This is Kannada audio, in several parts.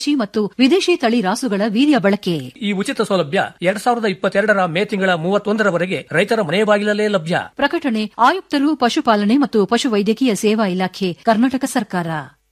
ದೇಶಿ ಮತ್ತು ವಿದೇಶಿ ತಳಿ ರಾಸುಗಳ ವೀರ್ಯ ಬಳಕೆ ಈ ಉಚಿತ ಸೌಲಭ್ಯ ಎರಡ್ ಸಾವಿರದ ಇಪ್ಪತ್ತೆರಡರ ಮೇ ತಿಂಗಳ ಮೂವತ್ತೊಂದರವರೆಗೆ ರೈತರ ಮನೆ ಬಾಗಿಲಲ್ಲೇ ಲಭ್ಯ ಪ್ರಕಟಣೆ ಆಯುಕ್ತರು ಪಶುಪಾಲನೆ ಮತ್ತು ಪಶುವೈದ್ಯಕೀಯ ಸೇವಾ ಇಲಾಖೆ ಕರ್ನಾಟಕ ಸರ್ಕಾರ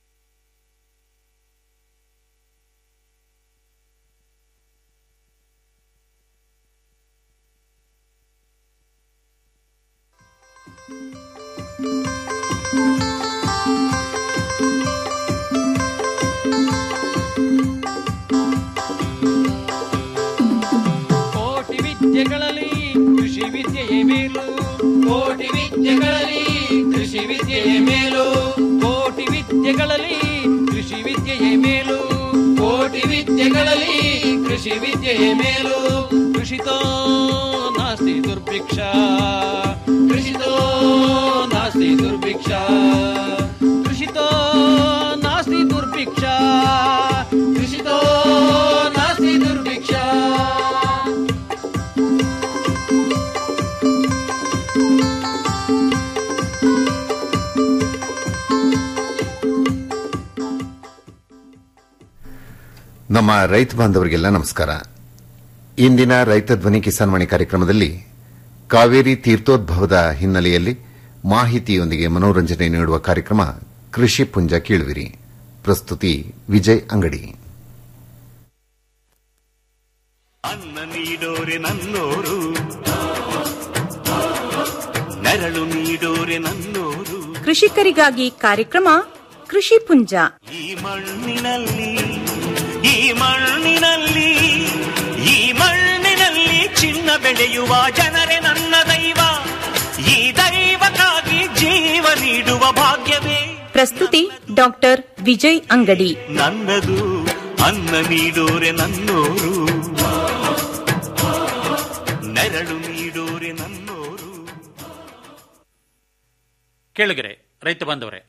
ಕೋಟಿ ವಿದ್ಯೆಗಳಲ್ಲಿ ಕೃಷಿ ವಿದ್ಯೆಯೇ ಮೇಲು ಕೋಟಿ ವಿದ್ಯೆಗಳಲ್ಲಿ ಕೃಷಿ ವಿದ್ಯೆಯೇ ಮೇಲು ಕೋಟಿ ವಿದ್ಯೆಗಳಲ್ಲಿ ಕೃಷಿ ವಿದ್ಯೆಯೇ ಮೇಲು ಕೋಟಿ ವಿದ್ಯೆಗಳಲ್ಲಿ ಕೃಷಿ ವಿದ್ಯೆಯೇ ಮೇಲು ಕೃಷಿತೋ ನಾಸ್ತಿ ದುರ್ಭಿಕ್ಷ ಕೃಷಿತೋ ನಾಸ್ತಿ ದುರ್ಭಿಕ್ಷ ಕೃಷಿತೋ ನಾಸ್ತಿ ದುರ್ಭಿಕ್ಷ ಕೃಷಿತೋ ನಾಸ್ತಿ ದುರ್ಭಿಕ್ಷ ನಮ್ಮ ರೈತ ಬಾಂಧವರಿಗೆಲ್ಲ ನಮಸ್ಕಾರ ಇಂದಿನ ರೈತ ಧ್ವನಿ ಕಿಸಾನ್ ವಾಣಿ ಕಾರ್ಯಕ್ರಮದಲ್ಲಿ ಕಾವೇರಿ ತೀರ್ಥೋದ್ಭವದ ಹಿನ್ನೆಲೆಯಲ್ಲಿ ಮಾಹಿತಿಯೊಂದಿಗೆ ಮನೋರಂಜನೆ ನೀಡುವ ಕಾರ್ಯಕ್ರಮ ಕೃಷಿ ಪುಂಜ ಕೀಳುವಿರಿ ಪ್ರಸ್ತುತಿ ವಿಜಯ್ ಅಂಗಡಿ ಅನ್ನ ನೀಡೋರೆ ನನ್ನೋರು ನೆರಳು ನೀಡೋರೆ ನನ್ನೋರು ಕೃಷಿಕರಿಗಾಗಿ ಕಾರ್ಯಕ್ರಮ ಕೃಷಿ ಪುಂಜ ಈ ಮಣ್ಣಿನಲ್ಲಿ ಈ ಮಣ್ಣಿನಲ್ಲಿ ಈ ಮಣ್ಣಿನಲ್ಲಿ ಚಿನ್ನ ಬೆಳೆಯುವ ಜನರೇ ನನ್ನ ದೈವ ಈ ದೈವಕ್ಕಾಗಿ ಜೀವ ನೀಡುವ ಭಾಗ್ಯವೇ ಪ್ರಸ್ತುತಿ ಡಾಕ್ಟರ್ ವಿಜಯ್ ಅಂಗಡಿ ನನ್ನದು ಅನ್ನ ನೀಡೋರೆ ನನ್ನೋರು ನೆರಳು ನೀಡೋರೆ ನನ್ನೋರು ಕೇಳಿಗರೆ ರೈತ ಬಾಂಧವರೇ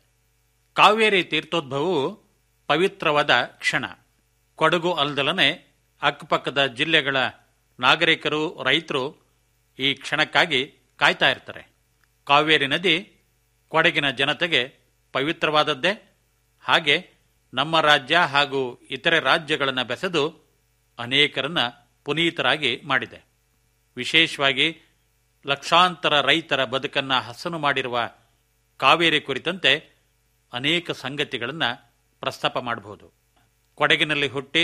ಕಾವೇರಿ ತೀರ್ಥೋದ್ಭವವು ಪವಿತ್ರವಾದ ಕ್ಷಣ ಕೊಡಗು ಅಲ್ದಲನೆ ಅಕ್ಕಪಕ್ಕದ ಜಿಲ್ಲೆಗಳ ನಾಗರಿಕರು ರೈತರು ಈ ಕ್ಷಣಕ್ಕಾಗಿ ಕಾಯ್ತಾ ಇರ್ತಾರೆ ಕಾವೇರಿ ನದಿ ಕೊಡಗಿನ ಜನತೆಗೆ ಪವಿತ್ರವಾದದ್ದೇ ಹಾಗೆ ನಮ್ಮ ರಾಜ್ಯ ಹಾಗೂ ಇತರೆ ರಾಜ್ಯಗಳನ್ನು ಬೆಸೆದು ಅನೇಕರನ್ನ ಪುನೀತರಾಗಿ ಮಾಡಿದೆ ವಿಶೇಷವಾಗಿ ಲಕ್ಷಾಂತರ ರೈತರ ಬದುಕನ್ನ ಹಸನು ಮಾಡಿರುವ ಕಾವೇರಿ ಕುರಿತಂತೆ ಅನೇಕ ಸಂಗತಿಗಳನ್ನು ಪ್ರಸ್ತಾಪ ಮಾಡಬಹುದು ಕೊಡಗಿನಲ್ಲಿ ಹುಟ್ಟಿ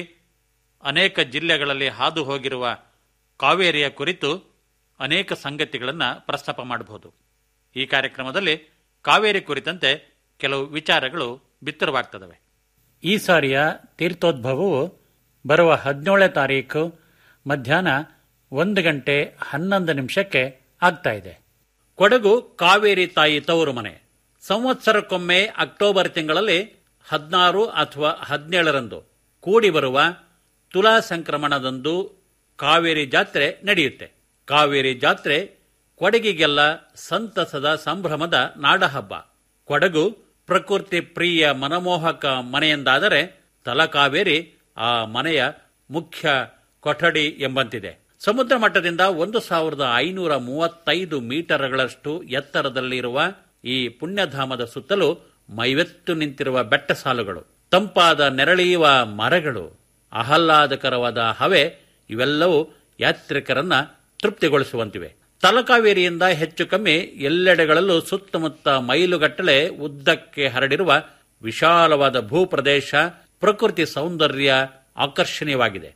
ಅನೇಕ ಜಿಲ್ಲೆಗಳಲ್ಲಿ ಹಾದು ಹೋಗಿರುವ ಕಾವೇರಿಯ ಕುರಿತು ಅನೇಕ ಸಂಗತಿಗಳನ್ನು ಪ್ರಸ್ತಾಪ ಮಾಡಬಹುದು ಈ ಕಾರ್ಯಕ್ರಮದಲ್ಲಿ ಕಾವೇರಿ ಕುರಿತಂತೆ ಕೆಲವು ವಿಚಾರಗಳು ಬಿತ್ತರವಾಗ್ತದವೆ ಈ ಸಾರಿಯ ತೀರ್ಥೋದ್ಭವವು ಬರುವ ಹದಿನೇಳನೇ ತಾರೀಕು ಮಧ್ಯಾಹ್ನ ಒಂದು ಗಂಟೆ ಹನ್ನೊಂದು ನಿಮಿಷಕ್ಕೆ ಆಗ್ತಾ ಇದೆ ಕೊಡಗು ಕಾವೇರಿ ತಾಯಿ ತವರು ಮನೆ ಸಂವತ್ಸರಕ್ಕೊಮ್ಮೆ ಅಕ್ಟೋಬರ್ ತಿಂಗಳಲ್ಲಿ ಹದಿನಾರು ಅಥವಾ ಹದಿನೇಳರಂದು ಕೂಡಿ ಬರುವ ತುಲಾ ಸಂಕ್ರಮಣದಂದು ಕಾವೇರಿ ಜಾತ್ರೆ ನಡೆಯುತ್ತೆ ಕಾವೇರಿ ಜಾತ್ರೆ ಕೊಡಗಿಗೆಲ್ಲ ಸಂತಸದ ಸಂಭ್ರಮದ ನಾಡಹಬ್ಬ ಕೊಡಗು ಪ್ರಕೃತಿ ಪ್ರಿಯ ಮನಮೋಹಕ ಮನೆಯೆಂದಾದರೆ ತಲಕಾವೇರಿ ಆ ಮನೆಯ ಮುಖ್ಯ ಕೊಠಡಿ ಎಂಬಂತಿದೆ ಸಮುದ್ರ ಮಟ್ಟದಿಂದ ಒಂದು ಸಾವಿರದ ಐನೂರ ಮೂವತ್ತೈದು ಮೀಟರ್ಗಳಷ್ಟು ಎತ್ತರದಲ್ಲಿರುವ ಈ ಪುಣ್ಯಧಾಮದ ಸುತ್ತಲೂ ಮೈವೆತ್ತು ನಿಂತಿರುವ ಬೆಟ್ಟ ಸಾಲುಗಳು ತಂಪಾದ ನೆರಳಿಯುವ ಮರಗಳು ಆಹ್ಲಾದಕರವಾದ ಹವೆ ಇವೆಲ್ಲವೂ ಯಾತ್ರಿಕರನ್ನ ತೃಪ್ತಿಗೊಳಿಸುವಂತಿವೆ ತಲಕಾವೇರಿಯಿಂದ ಹೆಚ್ಚು ಕಮ್ಮಿ ಎಲ್ಲೆಡೆಗಳಲ್ಲೂ ಸುತ್ತಮುತ್ತ ಮೈಲುಗಟ್ಟಲೆ ಉದ್ದಕ್ಕೆ ಹರಡಿರುವ ವಿಶಾಲವಾದ ಭೂಪ್ರದೇಶ ಪ್ರಕೃತಿ ಸೌಂದರ್ಯ ಆಕರ್ಷಣೀಯವಾಗಿದೆ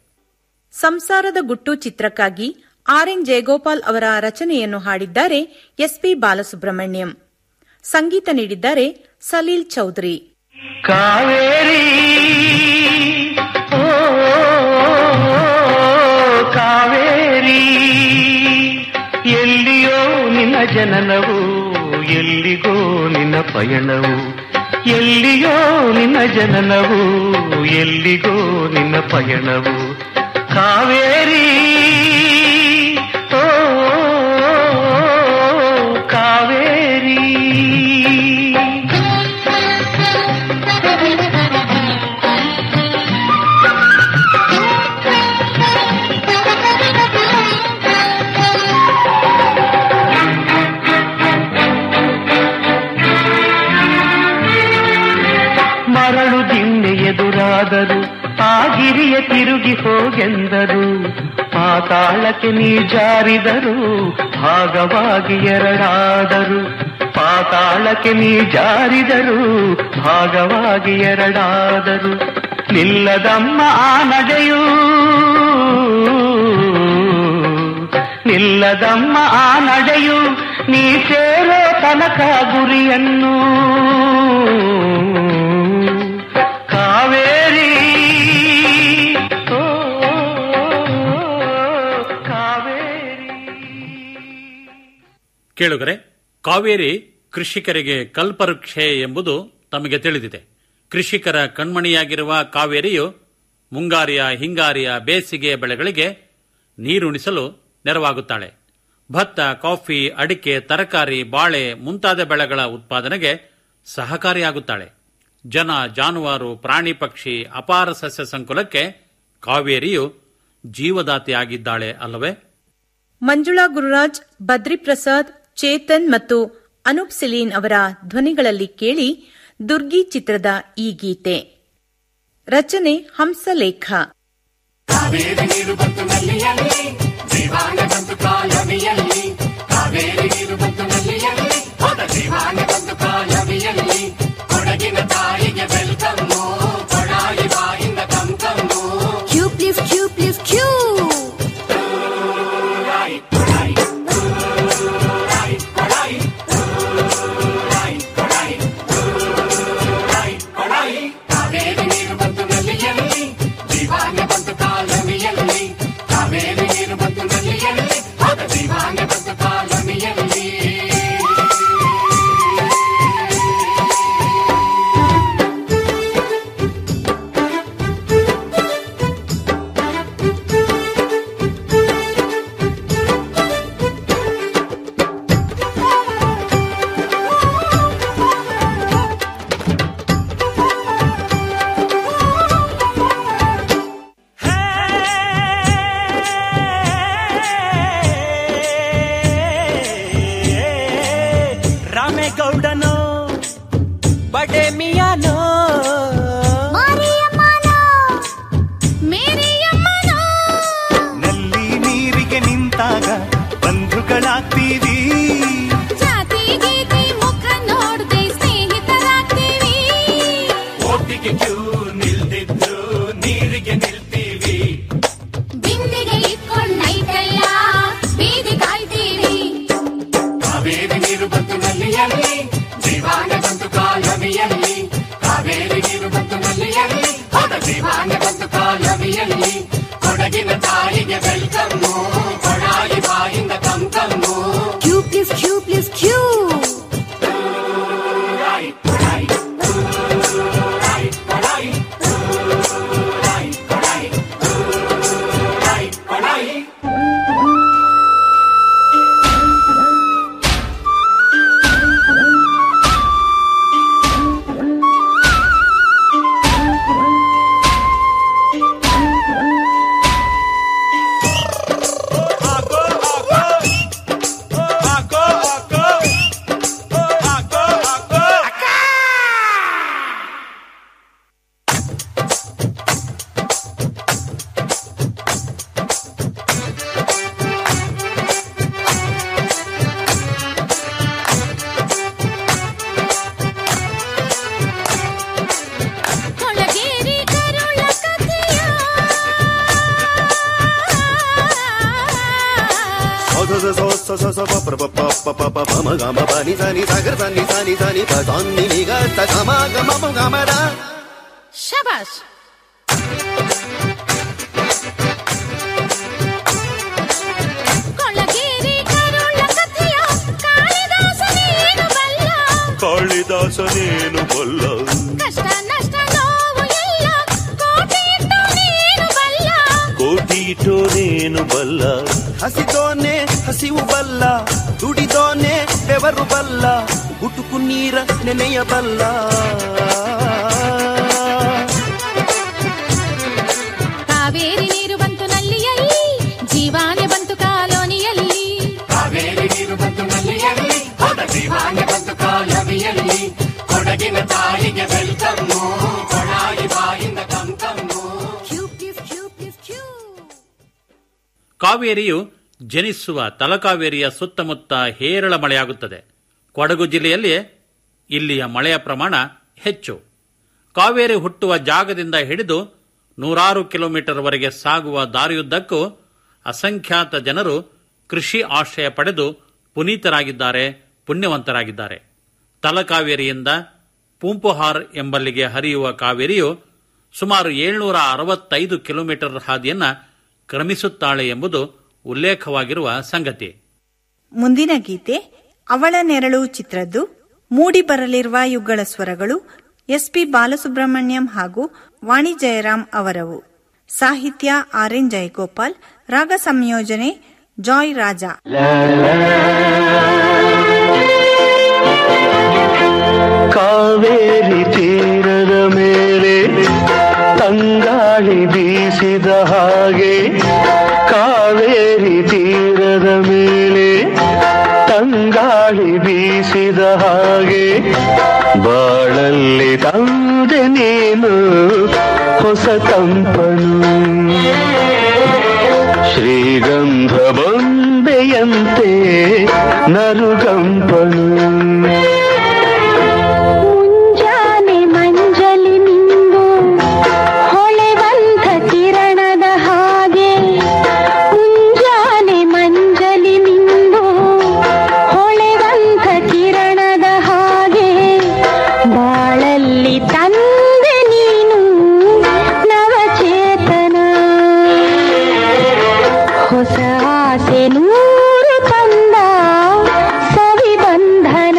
ಸಂಸಾರದ ಗುಟ್ಟು ಚಿತ್ರಕ್ಕಾಗಿ ಆರ್ ಎನ್ ಜಯಗೋಪಾಲ್ ಅವರ ರಚನೆಯನ್ನು ಹಾಡಿದ್ದಾರೆ ಎಸ್ಪಿ ಬಾಲಸುಬ್ರಹ್ಮಣ್ಯಂ ಸಂಗೀತ ನೀಡಿದ್ದಾರೆ ಸಲೀಲ್ ಚೌಧರಿ ಕಾವೇರಿ ಓ ಕಾವೇರಿ ಎಲ್ಲಿಯೋ ನಿನ್ನ ಜನನವು ಎಲ್ಲಿಗೋ ನಿನ್ನ ಪಯಣವು ಎಲ್ಲಿಯೋ ನಿನ್ನ ಜನನವು ಎಲ್ಲಿಗೋ ನಿನ್ನ ಪಯಣವು ಕಾವೇರಿ ಓ ಕಾವೇರಿ ಮರಳು ದಿಣ್ಣೆ ಎದುರಾದರು ಆ ಗಿರಿಯ ತಿರುಗಿ ಹೋಗೆಂದರು ಪಾತಾಳಕ್ಕೆ ನೀ ಜಾರಿದರು ಭಾಗವಾಗಿ ಎರಡಾದರು ಪಾತಾಳಕ್ಕೆ ನೀ ಜಾರಿದರು ಭಾಗವಾಗಿ ಎರಡಾದರು ನಿಲ್ಲದಮ್ಮ ಆ ನಡೆಯೂ ನಿಲ್ಲದಮ್ಮ ಆ ನಡೆಯು ನೀ ಸೇರೋ ತನಕ ಗುರಿಯನ್ನು ಕಾವೇರಿ ಓ, ಕಾವೇರಿ ಕೇಳುಗರೆ ಕಾವೇರಿ ಕೃಷಿಕರಿಗೆ ಕಲ್ಪವೃಕ್ಷೆ ಎಂಬುದು ತಮಗೆ ತಿಳಿದಿದೆ ಕೃಷಿಕರ ಕಣ್ಮಣಿಯಾಗಿರುವ ಕಾವೇರಿಯು ಮುಂಗಾರಿಯ ಹಿಂಗಾರಿಯ ಬೇಸಿಗೆ ಬೆಳೆಗಳಿಗೆ ನೀರುಣಿಸಲು ನೆರವಾಗುತ್ತಾಳೆ ಭತ್ತ ಕಾಫಿ ಅಡಿಕೆ ತರಕಾರಿ ಬಾಳೆ ಮುಂತಾದ ಬೆಳೆಗಳ ಉತ್ಪಾದನೆಗೆ ಸಹಕಾರಿಯಾಗುತ್ತಾಳೆ ಜನ ಜಾನುವಾರು ಪ್ರಾಣಿ ಪಕ್ಷಿ ಅಪಾರ ಸಸ್ಯ ಸಂಕುಲಕ್ಕೆ ಕಾವೇರಿಯು ಜೀವದಾತಿಯಾಗಿದ್ದಾಳೆ ಅಲ್ಲವೇ ಮಂಜುಳಾ ಗುರುರಾಜ್ ಬದ್ರಿಪ್ರಸಾದ್ ಚೇತನ್ ಮತ್ತು ಅನೂಪ್ ಸಿಲೀನ್ ಅವರ ಧ್ವನಿಗಳಲ್ಲಿ ಕೇಳಿ ದುರ್ಗಿ ಚಿತ್ರದ ಈ ಗೀತೆ ರಚನೆ Hamsalekha queue please queue please queue ರಾಮೇಗೌಡನೋ ಬಡೆ ಮಿಯಾನೋ ನಲ್ಲಿ ನೀರಿಗೆ ನಿಂತಾಗ ಬಂಧುಗಳಾಗ್ತೀವಿ ಜಾತಿ ಗೀತಿ ಮುಖ ನೋಡ್ದೆ ಸ್ನೇಹಿತರಾಗ್ತೀವಿ ಓಟಿಗೆ ಕ್ಯೂ ನಿಲ್ದಿದ್ರು ನೀರಿಗೆ ನಿಲ್ತೀವಿ ಬಿಂದಿಗೆ ಇಟ್ಕೊಂಡೈತೆಲ್ಲ ಬೀದಿ ಕಾಯ್ತೀವಿ ಕಾವೇರಿ ನೀರು ಬಂತು ನಲ್ಲಿಯಲ್ಲಿ ಜೀವಾನ ಬಂತು ಕಾಲವಿಯಲ್ಲಿ ಕಾವೇರಿ ನೀರು ಬಂತು ನಲ್ಲಿಯಲ್ಲಿ ಹೊಡ ಜೀವಾನ ಬಂತು ಕಾಲವಿಯಲ್ಲಿ ಕೊಡಗಿನ ತಾಯಿಗೆ ವೆಲ್ಕಮ್ಮು ಕೊಡಾಯಿ ಬಾಯಿಂದ come come queue please queue please queue ಕೊಳಗೇರಿ ಕರುಳ ಕಥೆಯ ಶಬಾಷ್ ಕೊಳಗೇರಿ ಕರುಳ ಕಥೆಯ ಕಾಳಿದಾಸನೇನು ಬಲ್ಲ ಕಾಳಿದಾಸನೇನು ಬಲ್ಲ ಕಷ್ಟ ನಷ್ಟ ನೋವು ಎಲ್ಲ ಕೋಟಿ ಇಟ್ಟು ನೀನು ಬಲ್ಲ ಕೋಟಿ ಇಟ್ಟೋನೇನು ಬಲ್ಲ ಹಸಿದೋನೆ ಹಸಿವು ಬಲ್ಲ ದುಡಿದೋನೆ ಬೆವರು ಬಲ್ಲ ಗುಟುಕು ನೀರ ನೆನೆಯಬಲ್ಲ ಕಾವೇರಿ ನೀರು ಬಂತು ನಲ್ಲಿಯಲ್ಲಿ ಜೀವಾನೆ ಬಂತು ಕಾಲೋನಿಯಲ್ಲಿ ಕಾವೇರಿ ನೀರು ಬಂತು ನಲ್ಲಿಯಲ್ಲಿ ಹೊದ ಜೀವಾನೆ ಬಂತು ಕಾಲವಿಯಲ್ಲಿ ಕೊಡಗಿನ ತಾಯಿಗೆ ವೆಲ್ಕಮ್ಮು ಕೊಡಾಯಿ ಬಾಯಿಂದ ಕಮ್ಕಮ್ಮು ಕ್ಯೂ ಕಾವೇರಿಯು ಜನಿಸುವ ತಲಕಾವೇರಿಯ ಸುತ್ತಮುತ್ತ ಹೇರಳ ಮಳೆಯಾಗುತ್ತದೆ ಕೊಡಗು ಜಿಲ್ಲೆಯಲ್ಲಿ ಇಲ್ಲಿಯ ಮಳೆಯ ಪ್ರಮಾಣ ಹೆಚ್ಚು ಕಾವೇರಿ ಹುಟ್ಟುವ ಜಾಗದಿಂದ ಹಿಡಿದು ನೂರಾರು ಕಿಲೋಮೀಟರ್ವರೆಗೆ ಸಾಗುವ ದಾರಿಯುದ್ದಕ್ಕೂ ಅಸಂಖ್ಯಾತ ಜನರು ಕೃಷಿ ಆಶ್ರಯ ಪಡೆದು ಪುನೀತರಾಗಿದ್ದಾರೆ ಪುಣ್ಯವಂತರಾಗಿದ್ದಾರೆ ತಲಕಾವೇರಿಯಿಂದ ಪೂಂಪುಹಾರ್ ಎಂಬಲ್ಲಿಗೆ ಹರಿಯುವ ಕಾವೇರಿಯು ಸುಮಾರು ಏಳ್ನೂರ ಅರವತ್ತೈದು ಕಿಲೋಮೀಟರ್ ಹಾದಿಯನ್ನ ಕ್ರಮಿಸುತ್ತಾಳೆ ಎಂಬುದು ಉಲ್ಲೇಖವಾಗಿರುವ ಸಂಗತಿ ಮುಂದಿನ ಗೀತೆ ಅವಳ ನೆರಳು ಚಿತ್ರದ್ದು ಮೂಡಿ ಬರಲಿರುವ ಯುಗಳ ಸ್ವರಗಳು ಎಸ್ಪಿ ಬಾಲಸುಬ್ರಹ್ಮಣ್ಯಂ ಹಾಗೂ ವಾಣಿ ಜಯರಾಮ್ ಅವರವು ಸಾಹಿತ್ಯ ಆರ್ ಎನ್ ಜಯಗೋಪಾಲ್ ರಾಗ ಸಂಯೋಜನೆ ಜಾಯ್ ರಾಜಾ ಕಾವೇರಿ ತೀರದ ಮೇಲೆ ತಂಗಾಳಿ ಬೀಸಿದ ಹಾಗೆ ಕಾವೇರಿ ತೀರದ ಮೇಲೆ ತಂಗಾಳಿ ಬೀಸಿದ ಹಾಗೆ ಬಾಳಲ್ಲಿ ತಂದೆ ನೀನು ಹೊಸ ತಂಪನು ಶ್ರೀಗಂಧ ಬೊಂಬೆಯಂತೆ ನರುಗಂಪನು ಮುಂಜಾನೆ ಮಂಜಲಿ ನಿಂದು ಹೊಳೆವಂತ ಕಿರಣದ ಹಾಗೆ ಮುಂಜಾನೆ ಮಂಜಲಿ ನಿಂದು ಹೊಳೆವಂತ ಕಿರಣದ ಹಾಗೆ ಬಾಳಲ್ಲಿ ತಂದೆ ನೀನು ನವಚೇತನ ಹೊಸ ಆಸೆ ನೂರು ತಂದ ಸವಿ ಬಂಧನ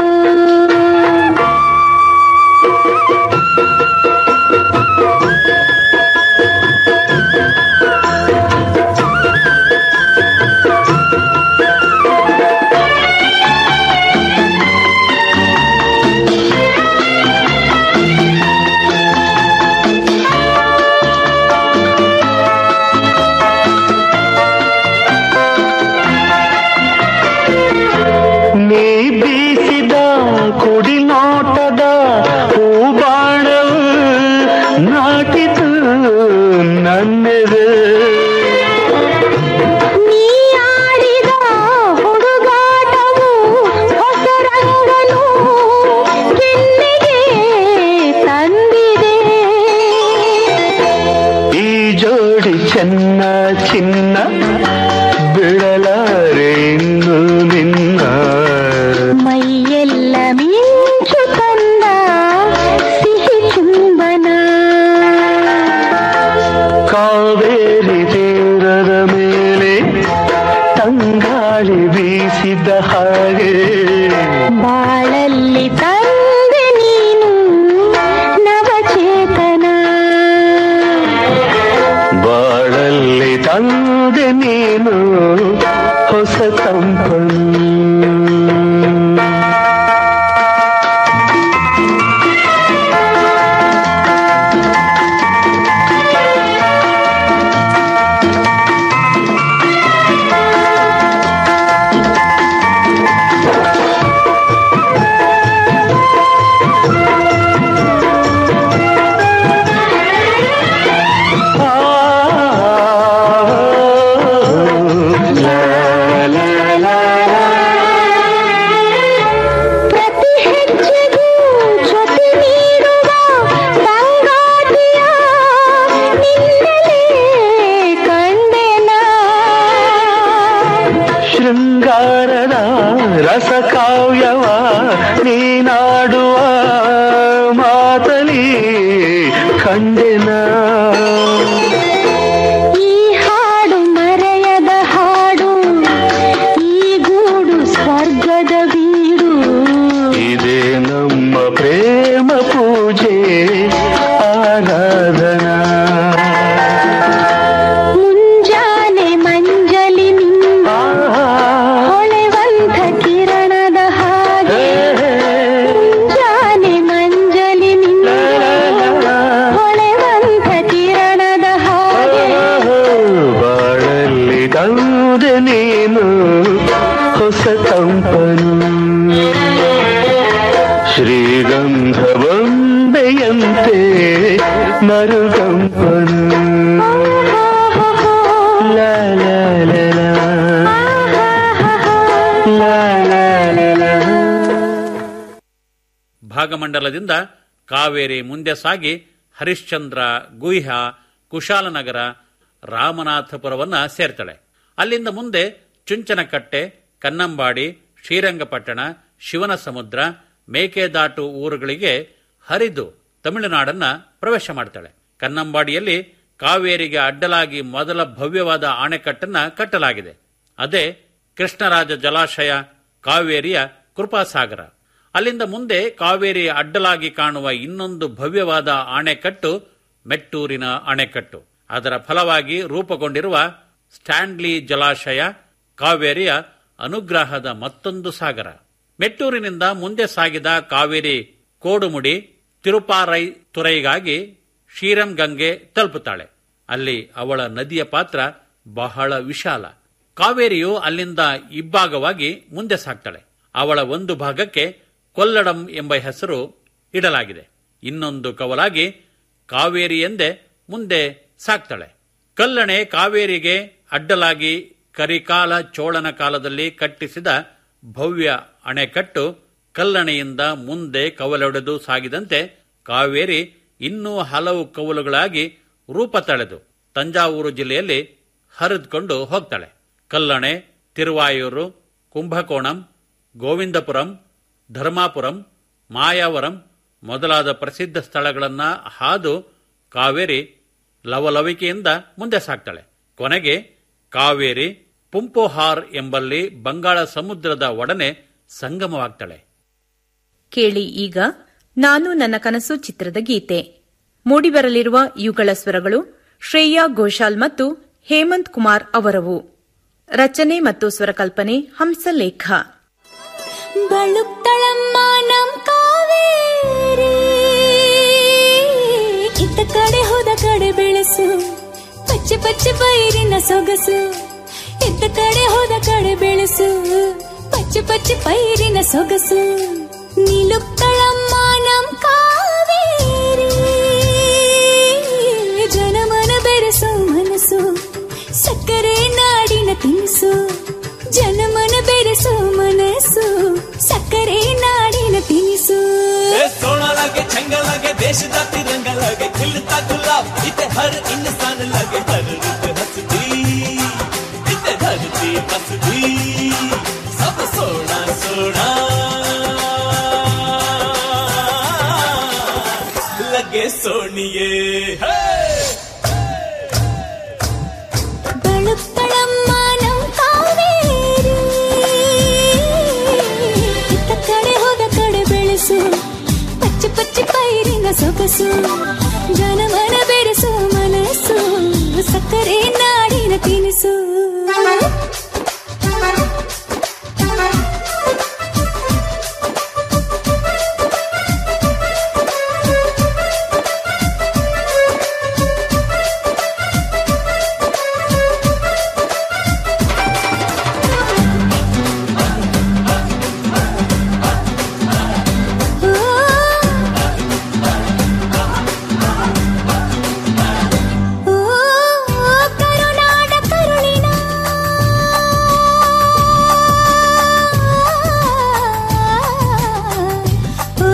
ನೀ ಬೀಸಿದ ಕುಡಿ ನೋಟದ ಹೂಬಾಣವು ನಾಟಿತು ನನ್ನೆದೆ ನೀ ಆಡಿದ ಹುಡುಗಾಟವು ಹೊಸ ರಂಗನು ಕೆನ್ನೆಗೆ ತಂದಿದೆ ಈ ಜೋಡಿ ಚೆನ್ನ ಚಿನ್ನ ಬಿಡಲಾರೆ ಇನ್ನು ನಿನ್ನ ಮೈಯೆಲ್ಲ ಮಿಂಚು ತಂದ ಸಿಹಿ ಚುಂಬನ ಕಾವೇರಿ ತೀರದ ಮೇಲೆ ತಂಗಾಳಿ ಬೀಸಿದ ಹಾಗೆ ಬಾಳಲ್ಲಿ ತಂದೆ ನೀನು ನವಚೇತನ ಬಾಳಲ್ಲಿ ತಂದೆ ನೀನು ಹೊಸ ತಂಪನು ಪ್ರತಿ ಹೆಜ್ಜೆಗೂ ಜೊತೆ ನೀಡುವ ಸಂಗಾತಿಯ ನಿನ್ನಲೇ ಕಂಡೆನ ಶೃಂಗಾರದ ರಸಕಾವ್ಯವ ನೀನಾಡುವ ಮಾತಲಿ ಕಂಡೆನ ಈ ಹಾಡು ಮರೆಯದ ಹಾಡು ಈ ಗೂಡು ಸ್ವರ್ಗದ ಬೀಡು ಇದೇ ನಮ್ಮ ಪ್ರೇಮ ಪೂಜೆ ಆರಾಧನಾ ಮುಂಜಾನೆ ಮಂಜಲಿ ನಿಂದ ಹೊಳೆವಂತ ಕಿರಣದ ಹಾಗೆ ಭಾಗಮಂಡಲದಿಂದ ಕಾವೇರಿ ಮುಂದೆ ಸಾಗಿ ಹರಿಶ್ಚಂದ್ರ ಗುಹ್ಯ ಕುಶಾಲನಗರ ರಾಮನಾಥಪುರವನ್ನ ಸೇರ್ತಾಳೆ ಅಲ್ಲಿಂದ ಮುಂದೆ ಚುಂಚನಕಟ್ಟೆ ಕನ್ನಂಬಾಡಿ ಶ್ರೀರಂಗಪಟ್ಟಣ ಶಿವನ ಸಮುದ್ರ ಮೇಕೆದಾಟು ಊರುಗಳಿಗೆ ಹರಿದು ತಮಿಳುನಾಡನ್ನ ಪ್ರವೇಶ ಮಾಡ್ತಾಳೆ ಕನ್ನಂಬಾಡಿಯಲ್ಲಿ ಕಾವೇರಿಗೆ ಅಡ್ಡಲಾಗಿ ಮೊದಲ ಭವ್ಯವಾದ ಅಣೆಕಟ್ಟನ್ನ ಕಟ್ಟಲಾಗಿದೆ ಅದೇ ಕೃಷ್ಣರಾಜ ಜಲಾಶಯ ಕಾವೇರಿಯ ಕೃಪಾಸಾಗರ ಅಲ್ಲಿಂದ ಮುಂದೆ ಕಾವೇರಿ ಅಡ್ಡಲಾಗಿ ಕಾಣುವ ಇನ್ನೊಂದು ಭವ್ಯವಾದ ಅಣೆಕಟ್ಟು ಮೆಟ್ಟೂರಿನ ಅಣೆಕಟ್ಟು ಅದರ ಫಲವಾಗಿ ರೂಪುಗೊಂಡಿರುವ ಸ್ಟ್ಯಾನ್ಲಿ ಜಲಾಶಯ ಕಾವೇರಿಯ ಅನುಗ್ರಹದ ಮತ್ತೊಂದು ಸಾಗರ ಮೆಟ್ಟೂರಿನಿಂದ ಮುಂದೆ ಸಾಗಿದ ಕಾವೇರಿ ಕೋಡುಮುಡಿ ತಿರುಪಾರೈ ತುರೈಗಾಗಿ ಶ್ರೀರಂಗಂಗೆ ತಲುಪುತ್ತಾಳೆ ಅಲ್ಲಿ ಅವಳ ನದಿಯ ಪಾತ್ರ ಬಹಳ ವಿಶಾಲ ಕಾವೇರಿಯು ಅಲ್ಲಿಂದ ಇಬ್ಬಾಗವಾಗಿ ಮುಂದೆ ಸಾಗ್ತಾಳೆ ಅವಳ ಒಂದು ಭಾಗಕ್ಕೆ ಕೊಲ್ಲಡಂ ಎಂಬ ಹೆಸರು ಇಡಲಾಗಿದೆ ಇನ್ನೊಂದು ಕವಲಾಗಿ ಕಾವೇರಿ ಎಂದೇ ಮುಂದೆ ಸಾಕ್ತಾಳೆ ಕಲ್ಲಣೆ ಕಾವೇರಿಗೆ ಅಡ್ಡಲಾಗಿ ಕರಿಕಾಲ ಚೋಳನ ಕಾಲದಲ್ಲಿ ಕಟ್ಟಿಸಿದ ಭವ್ಯ ಅಣೆಕಟ್ಟು ಕಲ್ಲಣೆಯಿಂದ ಮುಂದೆ ಕವಲೊಡೆದು ಸಾಗಿದಂತೆ ಕಾವೇರಿ ಇನ್ನೂ ಹಲವು ಕವಲುಗಳಾಗಿ ರೂಪ ತಳೆದು ತಂಜಾವೂರು ಜಿಲ್ಲೆಯಲ್ಲಿ ಹರಿದುಕೊಂಡು ಹೋಗ್ತಾಳೆ ಕಲ್ಲಣೆ ತಿರುವಾಯೂರು ಕುಂಭಕೋಣಂ ಗೋವಿಂದಪುರಂ ಧರ್ಮಾಪುರಂ ಮಾಯಾವರಂ ಮೊದಲಾದ ಪ್ರಸಿದ್ಧ ಸ್ಥಳಗಳನ್ನ ಹಾದು ಕಾವೇರಿ ಲವಲವಿಕೆಯಿಂದ ಮುಂದೆ ಸಾಗ್ತಾಳೆ ಕೊನೆಗೆ ಕಾವೇರಿ ಪುಂಪೋಹಾರ್ ಎಂಬಲ್ಲಿ ಬಂಗಾಳ ಸಮುದ್ರದ ಒಡನೆ ಸಂಗಮವಾಗ್ತಾಳೆ ಕೇಳಿ ಈಗ ನಾನು ನನ್ನ ಕನಸು ಚಿತ್ರದ ಗೀತೆ ಮೂಡಿಬರಲಿರುವ ಇವುಗಳ ಸ್ವರಗಳು ಶ್ರೇಯಾ ಘೋಷಾಲ್ ಮತ್ತು ಹೇಮಂತ್ ಕುಮಾರ್ ಅವರವು ರಚನೆ ಮತ್ತು ಸ್ವರಕಲ್ಪನೆ ಹಂಸಲೇಖ ಬಳುತ್ತಳಮ್ಮ ನಮ್ ಕಾವೇರಿ ಇತ್ತ ಕಡೆ ಹೋದ ಕಡೆ ಬೆಳೆಸು ಪಚ್ಚೆ ಪಚ್ಚೆ ಪೈರಿನ ಸೊಗಸು ಇತ್ತ ಕಡೆ ಹೋದ ಕಡೆ ಬೆಳೆಸು ಪಚ್ಚೆ ಪಚ್ಚೆ ಪೈರಿನ ಸೊಗಸು ನಿಲುಕ್ತಳಮ್ಮ ನಮ್ ಕಾವೇರಿ ಜನಮನ ಬೆರೆಸೋ ಮನಸ್ಸು ಸಕ್ಕರೆ ನಾಡಿನ ತಿನಿಸು ಜನಮನ ಬೆರೆಸೋ ಮನಸ್ಸು ಸಕ್ಕರೆ ನಾಡಿನ ತಿನಿಸು सोना लगे छंगा लगे देश का तिरंगा लगे खिलता गुलाब इते हर इंसान लगे हर रुत हंसदी इते धरती बसदी सब सोना सोना लगे सोनिए ಬಳುತ್ತಳಮ್ಮ ನಮ್ ಕಾವೇರಿ ಇತ್ತ ಕಡೆ ಹೋದ ಕಡೆ ಬೆಳೆಸು ಪಚ್ಚೆ ಪಚ್ಚೆ ಪೈರಿನ ಸೊಗಸು ಜನಮನ ಬೆರೆಸು ಮನಸ್ಸು ಸಕ್ಕರೆ ನಾಡಿನ ತಿನಿಸು ಓ ಕರುನಾಡ ಕರುಳಿನ ಓ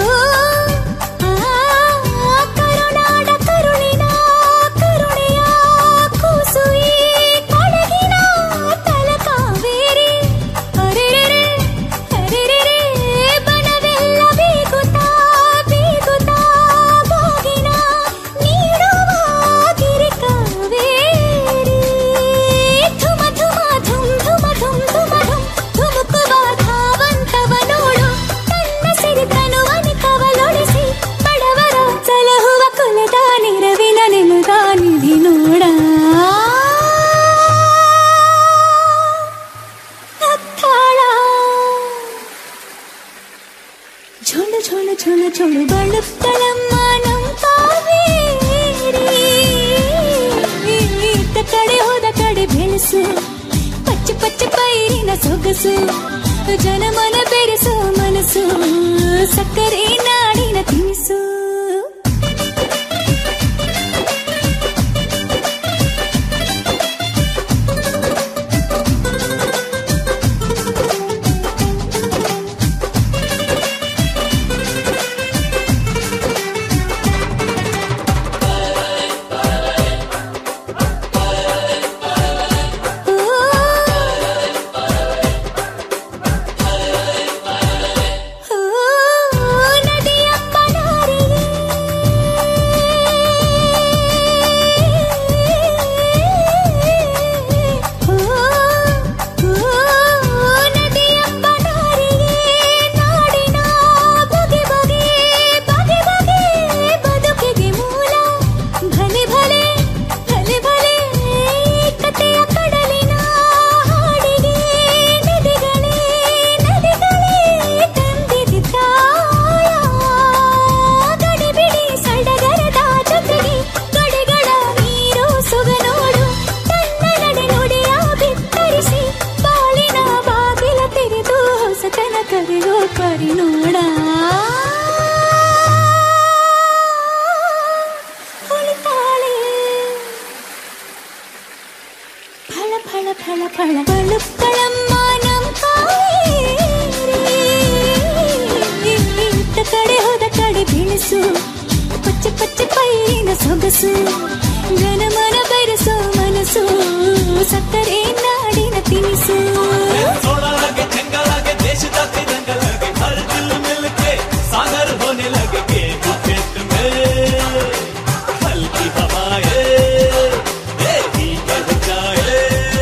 ಕರುನಾಡ ಕರುಳಿನ ಕರುಣೆಯ ಕೂಸು ಈ ಕೊಡಗಿನ ತಲಕಾವೇರಿ ಅರೆರೆರೆ ಅರೆರೆರೆ ಬಣವೆಲ್ಲ ಬೀಗುತ್ತಾ ಬೀಗುತ್ತಾ ಬೋಗಿನ ನೀಡುವ ಗಿರಿ ಕಾವೇರಿ ಧುಮ ಧುಮ ಧುಮ್ ಧುಮ ಧುಮ್ ಧುಮ ಧುಮ್ ಧುಮುಕುವ ಧಾವಂತವ ನೋಡು ತನ್ನ ಸಿರಿತನುವನಿ ಕವಲೊಳಿಸಿ ಬಡವರ ಸಲಹುವ ಕುಲದ ನಿರವಿನ ನೆಲದ ನಿಧಿ ನೋಡ ಅತ್ತಾಳ ಝೊಳು ಝೊಳು ಝೊಳು ಝೊಳು ಬಳುತ್ತಳಮ್ಮ ನಮ್ ಕಾವೇರಿ ಇತ್ತ ಕಡೆ ಹೋದ ಕಡೆ ಬೆಳೆಸು ಪಚ್ಚೆ ಪಚ್ಚೆ ಪೈರಿನ ಸೊಗಸು ಜನಮನ ಬೆರೆಸೋ ಮನಸ್ಸು ಸಕ್ಕರೆ ನಾಡಿನ ತಿನಿಸು ಫಳ ಫಳ ಫಳ ಫಳ ಬಳುಕ್ಕಳಮ್ಮ ನಮ್ ಕಾವೇರಿ ಇತ್ತ ಕಡೆ ಹೋದ ಕಡೆ ಬೆಳಸು ಪಚ್ಚೆ ಪಚ್ಚೆ ಪೈರಿನ ಸೊಗಸು ಜನಮನ ಬೆರೆಸೋ ಮನಸ್ಸು ಸಕ್ಕರೆ ನಾಡಿನ ತಿನಿಸು सोना लगे चंगा लगे देश जाति रंग लगे हर दिल मिल के सागर होने लगे गेहूं खेत में हल्की हवाएं देवी बह जाए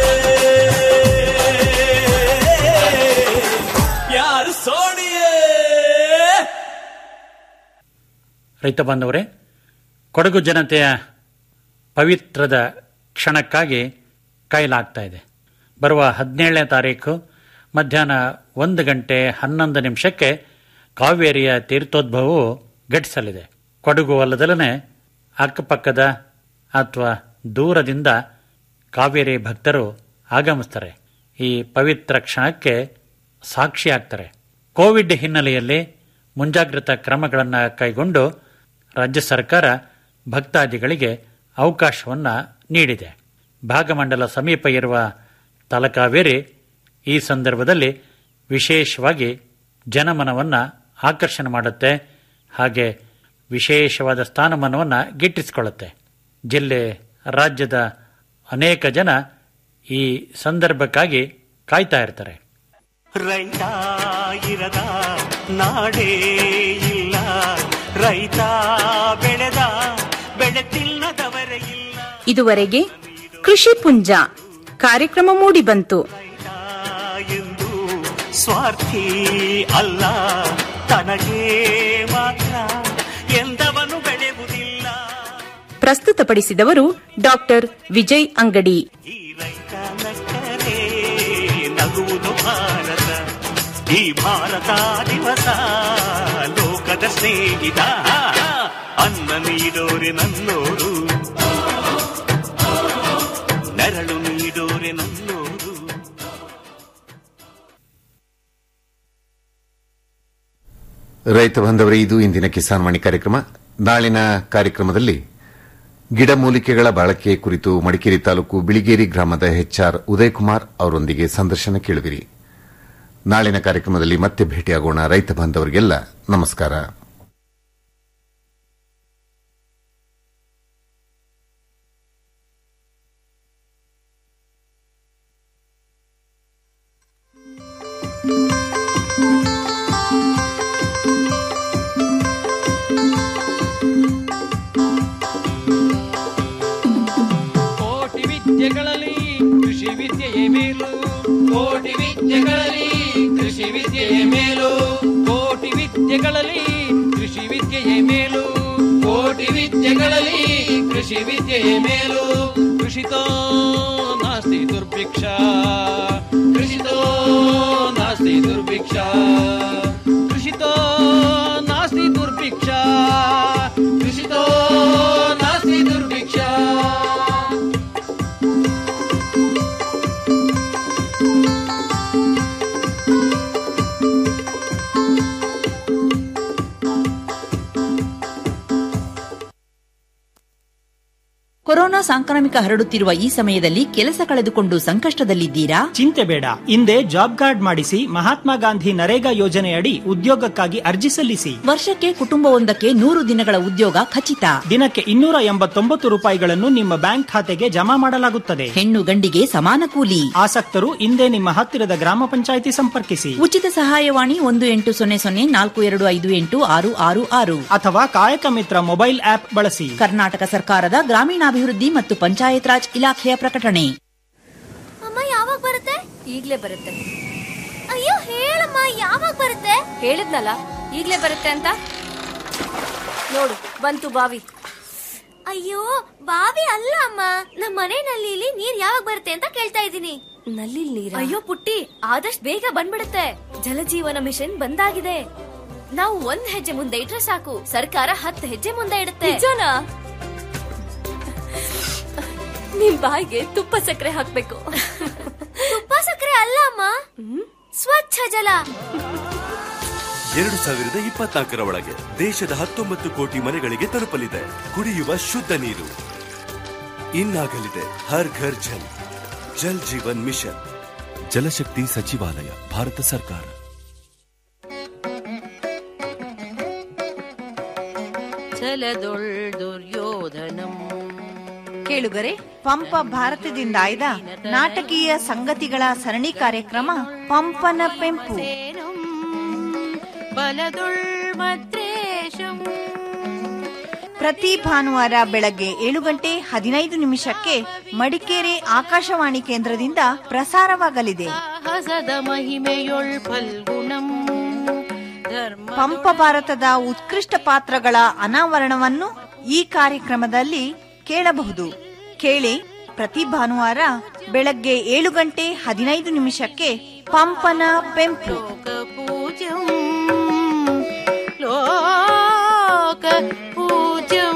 प्यार सोनिए ರೈತ ಬಾಂಧವರೇ ಕೊಡಗು ಜನತೆಯ ಪವಿತ್ರದ ಕ್ಷಣಕ್ಕಾಗಿ ಕಾಯಲಾಗ್ತಾ ಇದೆ ಬರುವ ಹದಿನೇಳನೇ ತಾರೀಕು ಮಧ್ಯಾಹ್ನ ಒಂದು ಗಂಟೆ ಹನ್ನೊಂದು ನಿಮಿಷಕ್ಕೆ ಕಾವೇರಿಯ ತೀರ್ಥೋದ್ಭವವು ಘಟಿಸಲಿದೆ ಕೊಡಗು ಅಲ್ಲದಲ್ಲೇ ಅಕ್ಕಪಕ್ಕದ ಅಥವಾ ದೂರದಿಂದ ಕಾವೇರಿ ಭಕ್ತರು ಆಗಮಿಸ್ತಾರೆ ಈ ಪವಿತ್ರ ಕ್ಷಣಕ್ಕೆ ಸಾಕ್ಷಿಯಾಗ್ತಾರೆ ಕೋವಿಡ್ ಹಿನ್ನೆಲೆಯಲ್ಲಿ ಮುಂಜಾಗ್ರತಾ ಕ್ರಮಗಳನ್ನು ಕೈಗೊಂಡು ರಾಜ್ಯ ಸರ್ಕಾರ ಭಕ್ತಾದಿಗಳಿಗೆ ಅವಕಾಶವನ್ನು ನೀಡಿದೆ ಭಾಗಮಂಡಲ ಸಮೀಪ ಇರುವ ತಲಕಾವೇರಿ ಈ ಸಂದರ್ಭದಲ್ಲಿ ವಿಶೇಷವಾಗಿ ಜನಮನವನ್ನು ಆಕರ್ಷಣೆ ಮಾಡುತ್ತೆ ಹಾಗೆ ವಿಶೇಷವಾದ ಸ್ಥಾನಮಾನವನ್ನು ಗಿಟ್ಟಿಸಿಕೊಳ್ಳುತ್ತೆ ಜಿಲ್ಲೆ ರಾಜ್ಯದ ಅನೇಕ ಜನ ಈ ಸಂದರ್ಭಕ್ಕಾಗಿ ಕಾಯ್ತಾ ಇರ್ತಾರೆ ರೈತ ಇರದ ನಾಡೇ ಇಲ್ಲ ರೈತ ಬೆಳೆದ ಬೆಳೆ ತಿನ್ನದವರೇ ಇಲ್ಲ ಇದುವರೆಗೆ ಕೃಷಿ ಪುಂಜ ಕಾರ್ಯಕ್ರಮ ಮೂಡಿಬಂತು ಎಂದು ಸ್ವಾರ್ಥಿ ಅಲ್ಲ ತನಗೆ ಮಾತ್ರ ಎಂದವನು ಬೆಳೆಯುವುದಿಲ್ಲ ಪ್ರಸ್ತುತಪಡಿಸಿದವರು ಡಾಕ್ಟರ್ ವಿಜಯ್ ಅಂಗಡಿ ಈ ರೈತ ನಕ್ಕರೆ ನಗುವುದು ಭಾರತ ಈ ಭಾರತ ದಿವಸ ಲೋಕದ ಸ್ನೇಹಿತ ಅನ್ನ ನೀಡೋರೆ ನನ್ನೋರು ನೆರಳು ನೀಡೋರೆ ನನ್ನೋರು ರೈತ ಬಾಂಧವರೇ ಇದು ಇಂದಿನ ಕಿಸಾನ್ ವಾಣಿ ಕಾರ್ಯಕ್ರಮ ನಾಳಿನ ಕಾರ್ಯಕ್ರಮದಲ್ಲಿ ಗಿಡಮೂಲಿಕೆಗಳ ಬಳಕೆ ಕುರಿತು ಮಡಿಕೇರಿ ತಾಲೂಕು ಬಿಳಿಗೇರಿ ಗ್ರಾಮದ ಎಚ್ಆರ್ ಉದಯಕುಮಾರ್ ಅವರೊಂದಿಗೆ ಸಂದರ್ಶನ ಕೇಳುವಿರಿ ನಾಳಿನ ಕಾರ್ಯಕ್ರಮದಲ್ಲಿ ಮತ್ತೆ ಭೇಟಿಯಾಗೋಣ ರೈತ ಬಾಂಧವರಿಗೆಲ್ಲ ನಮಸ್ಕಾರ ಕೋಟಿ ವಿದ್ಯೆಗಳಲ್ಲಿ ಕೃಷಿ ವಿದ್ಯೆಯೇ ಮೇಲು ಕೋಟಿ ವಿದ್ಯೆಗಳಲ್ಲಿ ಕೃಷಿ ವಿದ್ಯೆಯೇ ಮೇಲು ಕೋಟಿ ವಿದ್ಯೆಗಳಲ್ಲಿ ಕೃಷಿ ವಿದ್ಯೆಯೇ ಮೇಲು ಕೋಟಿ ವಿದ್ಯೆಗಳಲ್ಲಿ ಕೃಷಿ ವಿದ್ಯೆಯೇ ಮೇಲು ಕೃಷಿತೋ ನಾಸ್ತಿ ದುರ್ಭಿಕ್ಷ ಕೃಷಿತೋ ನಾಸ್ತಿ ದುರ್ಭಿಕ್ಷ ಕೃಷಿತೋ ನಾಸ್ತಿ ದುರ್ಭಿಕ್ಷ ಕೃಷಿತೋ ನಾಸ್ತಿ ದುರ್ಭಿಕ್ಷ ಕೊರೋನಾ ಸಾಂಕ್ರಾಮಿಕ ಹರಡುತ್ತಿರುವ ಈ ಸಮಯದಲ್ಲಿ ಕೆಲಸ ಕಳೆದುಕೊಂಡು ಸಂಕಷ್ಟದಲ್ಲಿದ್ದೀರಾ ಚಿಂತೆ ಬೇಡ ಹಿಂದೆ ಜಾಬ್ ಕಾರ್ಡ್ ಮಾಡಿಸಿ ಮಹಾತ್ಮ ಗಾಂಧಿ ನರೇಗಾ ಯೋಜನೆಯಡಿ ಉದ್ಯೋಗಕ್ಕಾಗಿ ಅರ್ಜಿ ಸಲ್ಲಿಸಿ ವರ್ಷಕ್ಕೆ ಕುಟುಂಬವೊಂದಕ್ಕೆ ನೂರು ದಿನಗಳ ಉದ್ಯೋಗ ಖಚಿತ ದಿನಕ್ಕೆ ಇನ್ನೂರ ಎಂಬತ್ತೊಂಬತ್ತು ರೂಪಾಯಿಗಳನ್ನು ನಿಮ್ಮ ಬ್ಯಾಂಕ್ ಖಾತೆಗೆ ಜಮಾ ಮಾಡಲಾಗುತ್ತದೆ ಹೆಣ್ಣು ಗಂಡಿಗೆ ಸಮಾನ ಕೂಲಿ ಆಸಕ್ತರು ಹಿಂದೆ ನಿಮ್ಮ ಹತ್ತಿರದ ಗ್ರಾಮ ಪಂಚಾಯಿತಿ ಸಂಪರ್ಕಿಸಿ ಉಚಿತ ಸಹಾಯವಾಣಿ ಒಂದು ಎಂಟು ಸೊನ್ನೆ ಸೊನ್ನೆ ನಾಲ್ಕು ಎರಡು ಐದು ಎಂಟು ಆರು ಆರು ಆರು ಅಥವಾ ಕಾಯಕ ಮಿತ್ರ ಮೊಬೈಲ್ ಆಪ್ ಬಳಸಿ ಕರ್ನಾಟಕ ಸರ್ಕಾರದ ಗ್ರಾಮೀಣಾಭಿವೃದ್ಧಿ ಮತ್ತು ಪಂಚಾಯತ್ ರಾಜ್ ಇಲಾಖೆಯ ಪ್ರಕಟಣೆ ಅಮ್ಮ ಯಾವಾಗ ಬರುತ್ತೆ ಈಗ್ಲೇ ಬರುತ್ತೆ ಅಯ್ಯೋ ಹೇಳಮ್ಮ ಯಾವಾಗ ಬರುತ್ತೆ ಹೇಳಿದ್ನಲ್ಲ ಈಗ್ಲೇ ಬರುತ್ತೆ ಅಂತ ನೋಡು ಬಂತು ಬಾವಿ ಅಯ್ಯೋ ಬಾವಿ ಅಲ್ಲ ಅಮ್ಮ ನಮ್ಮ ಮನೆ ನಲ್ಲಿಲಿ ನೀರ್ ಯಾವಾಗ ಬರುತ್ತೆ ಅಂತ ಕೇಳ್ತಾ ಇದ್ದೀನಿ ನಲ್ಲಿ ನೀರ ಅಯ್ಯೋ ಪುಟ್ಟಿ ಆದಷ್ಟು ಬೇಗ ಬಂದ್ಬಿಡುತ್ತೆ ಜಲಜೀವನ ಮಿಷನ್ ಬಂದಾಗಿದೆ ನಾವು ಒಂದ್ ಹೆಜ್ಜೆ ಮುಂದೆ ಇಟ್ರೆ ಸಾಕು ಸರ್ಕಾರ ಹತ್ತು ಹೆಜ್ಜೆ ಮುಂದೆ ಇಡುತ್ತೆ ನಿಮ್ ಬಾಯಿಗೆ ತುಪ್ಪ ಸಕ್ಕರೆ ಹಾಕ್ಬೇಕು ತುಪ್ಪ ಸಕ್ಕರೆ ಅಲ್ಲ ಅಮ್ಮ ಸ್ವಚ್ಛ ಜಲ ಎರಡು ಸಾವಿರದ ಇಪ್ಪತ್ನಾಲ್ಕರ ಒಳಗೆ ದೇಶದ ಹತ್ತೊಂಬತ್ತು ಕೋಟಿ ಮನೆಗಳಿಗೆ ತಲುಪಲಿದೆ ಕುಡಿಯುವ ಶುದ್ಧ ನೀರು ಇನ್ನಾಗಲಿದೆ ಹರ್ ಘರ್ ಜಲ್ ಜಲ್ ಜೀವನ್ ಮಿಷನ್ ಜಲಶಕ್ತಿ ಸಚಿವಾಲಯ ಭಾರತ ಸರ್ಕಾರ ಛಲದೊಳ್ ದುರ್ಯೋಧನಂ ಕೇಳುಗರೆ ಪಂಪ ಭಾರತದಿಂದ ಆಯ್ದ ನಾಟಕೀಯ ಸಂಗತಿಗಳ ಸರಣಿ ಕಾರ್ಯಕ್ರಮ ಪಂಪನ ಪೆಂಪು ಬಲದೊಳ್ ಮದ್ರೇಶಂ ಪ್ರತಿ ಭಾನುವಾರ ಬೆಳಗ್ಗೆ ಏಳು ಗಂಟೆ ಹದಿನೈದು ನಿಮಿಷಕ್ಕೆ ಮಡಿಕೇರಿ ಆಕಾಶವಾಣಿ ಕೇಂದ್ರದಿಂದ ಪ್ರಸಾರವಾಗಲಿದೆ ಹಸದ ಮಹಿಮೆಯೊಳ್ ಫಲ್ಗುಣಂ ಧರ್ಮ ಪಂಪ ಭಾರತದ ಉತ್ಕೃಷ್ಟ ಪಾತ್ರಗಳ ಅನಾವರಣವನ್ನು ಈ ಕಾರ್ಯಕ್ರಮದಲ್ಲಿ ಕೇಳಬಹುದು ಕೇಳಿ ಪ್ರತಿ ಭಾನುವಾರ ಬೆಳಗ್ಗೆ ಏಳು ಗಂಟೆ ಹದಿನೈದು ನಿಮಿಷಕ್ಕೆ ಪಂಪನ ಪೆಂಪು ಪೂಜ್ಯಂ ಲೋಕ ಪೂಜ್ಯಂ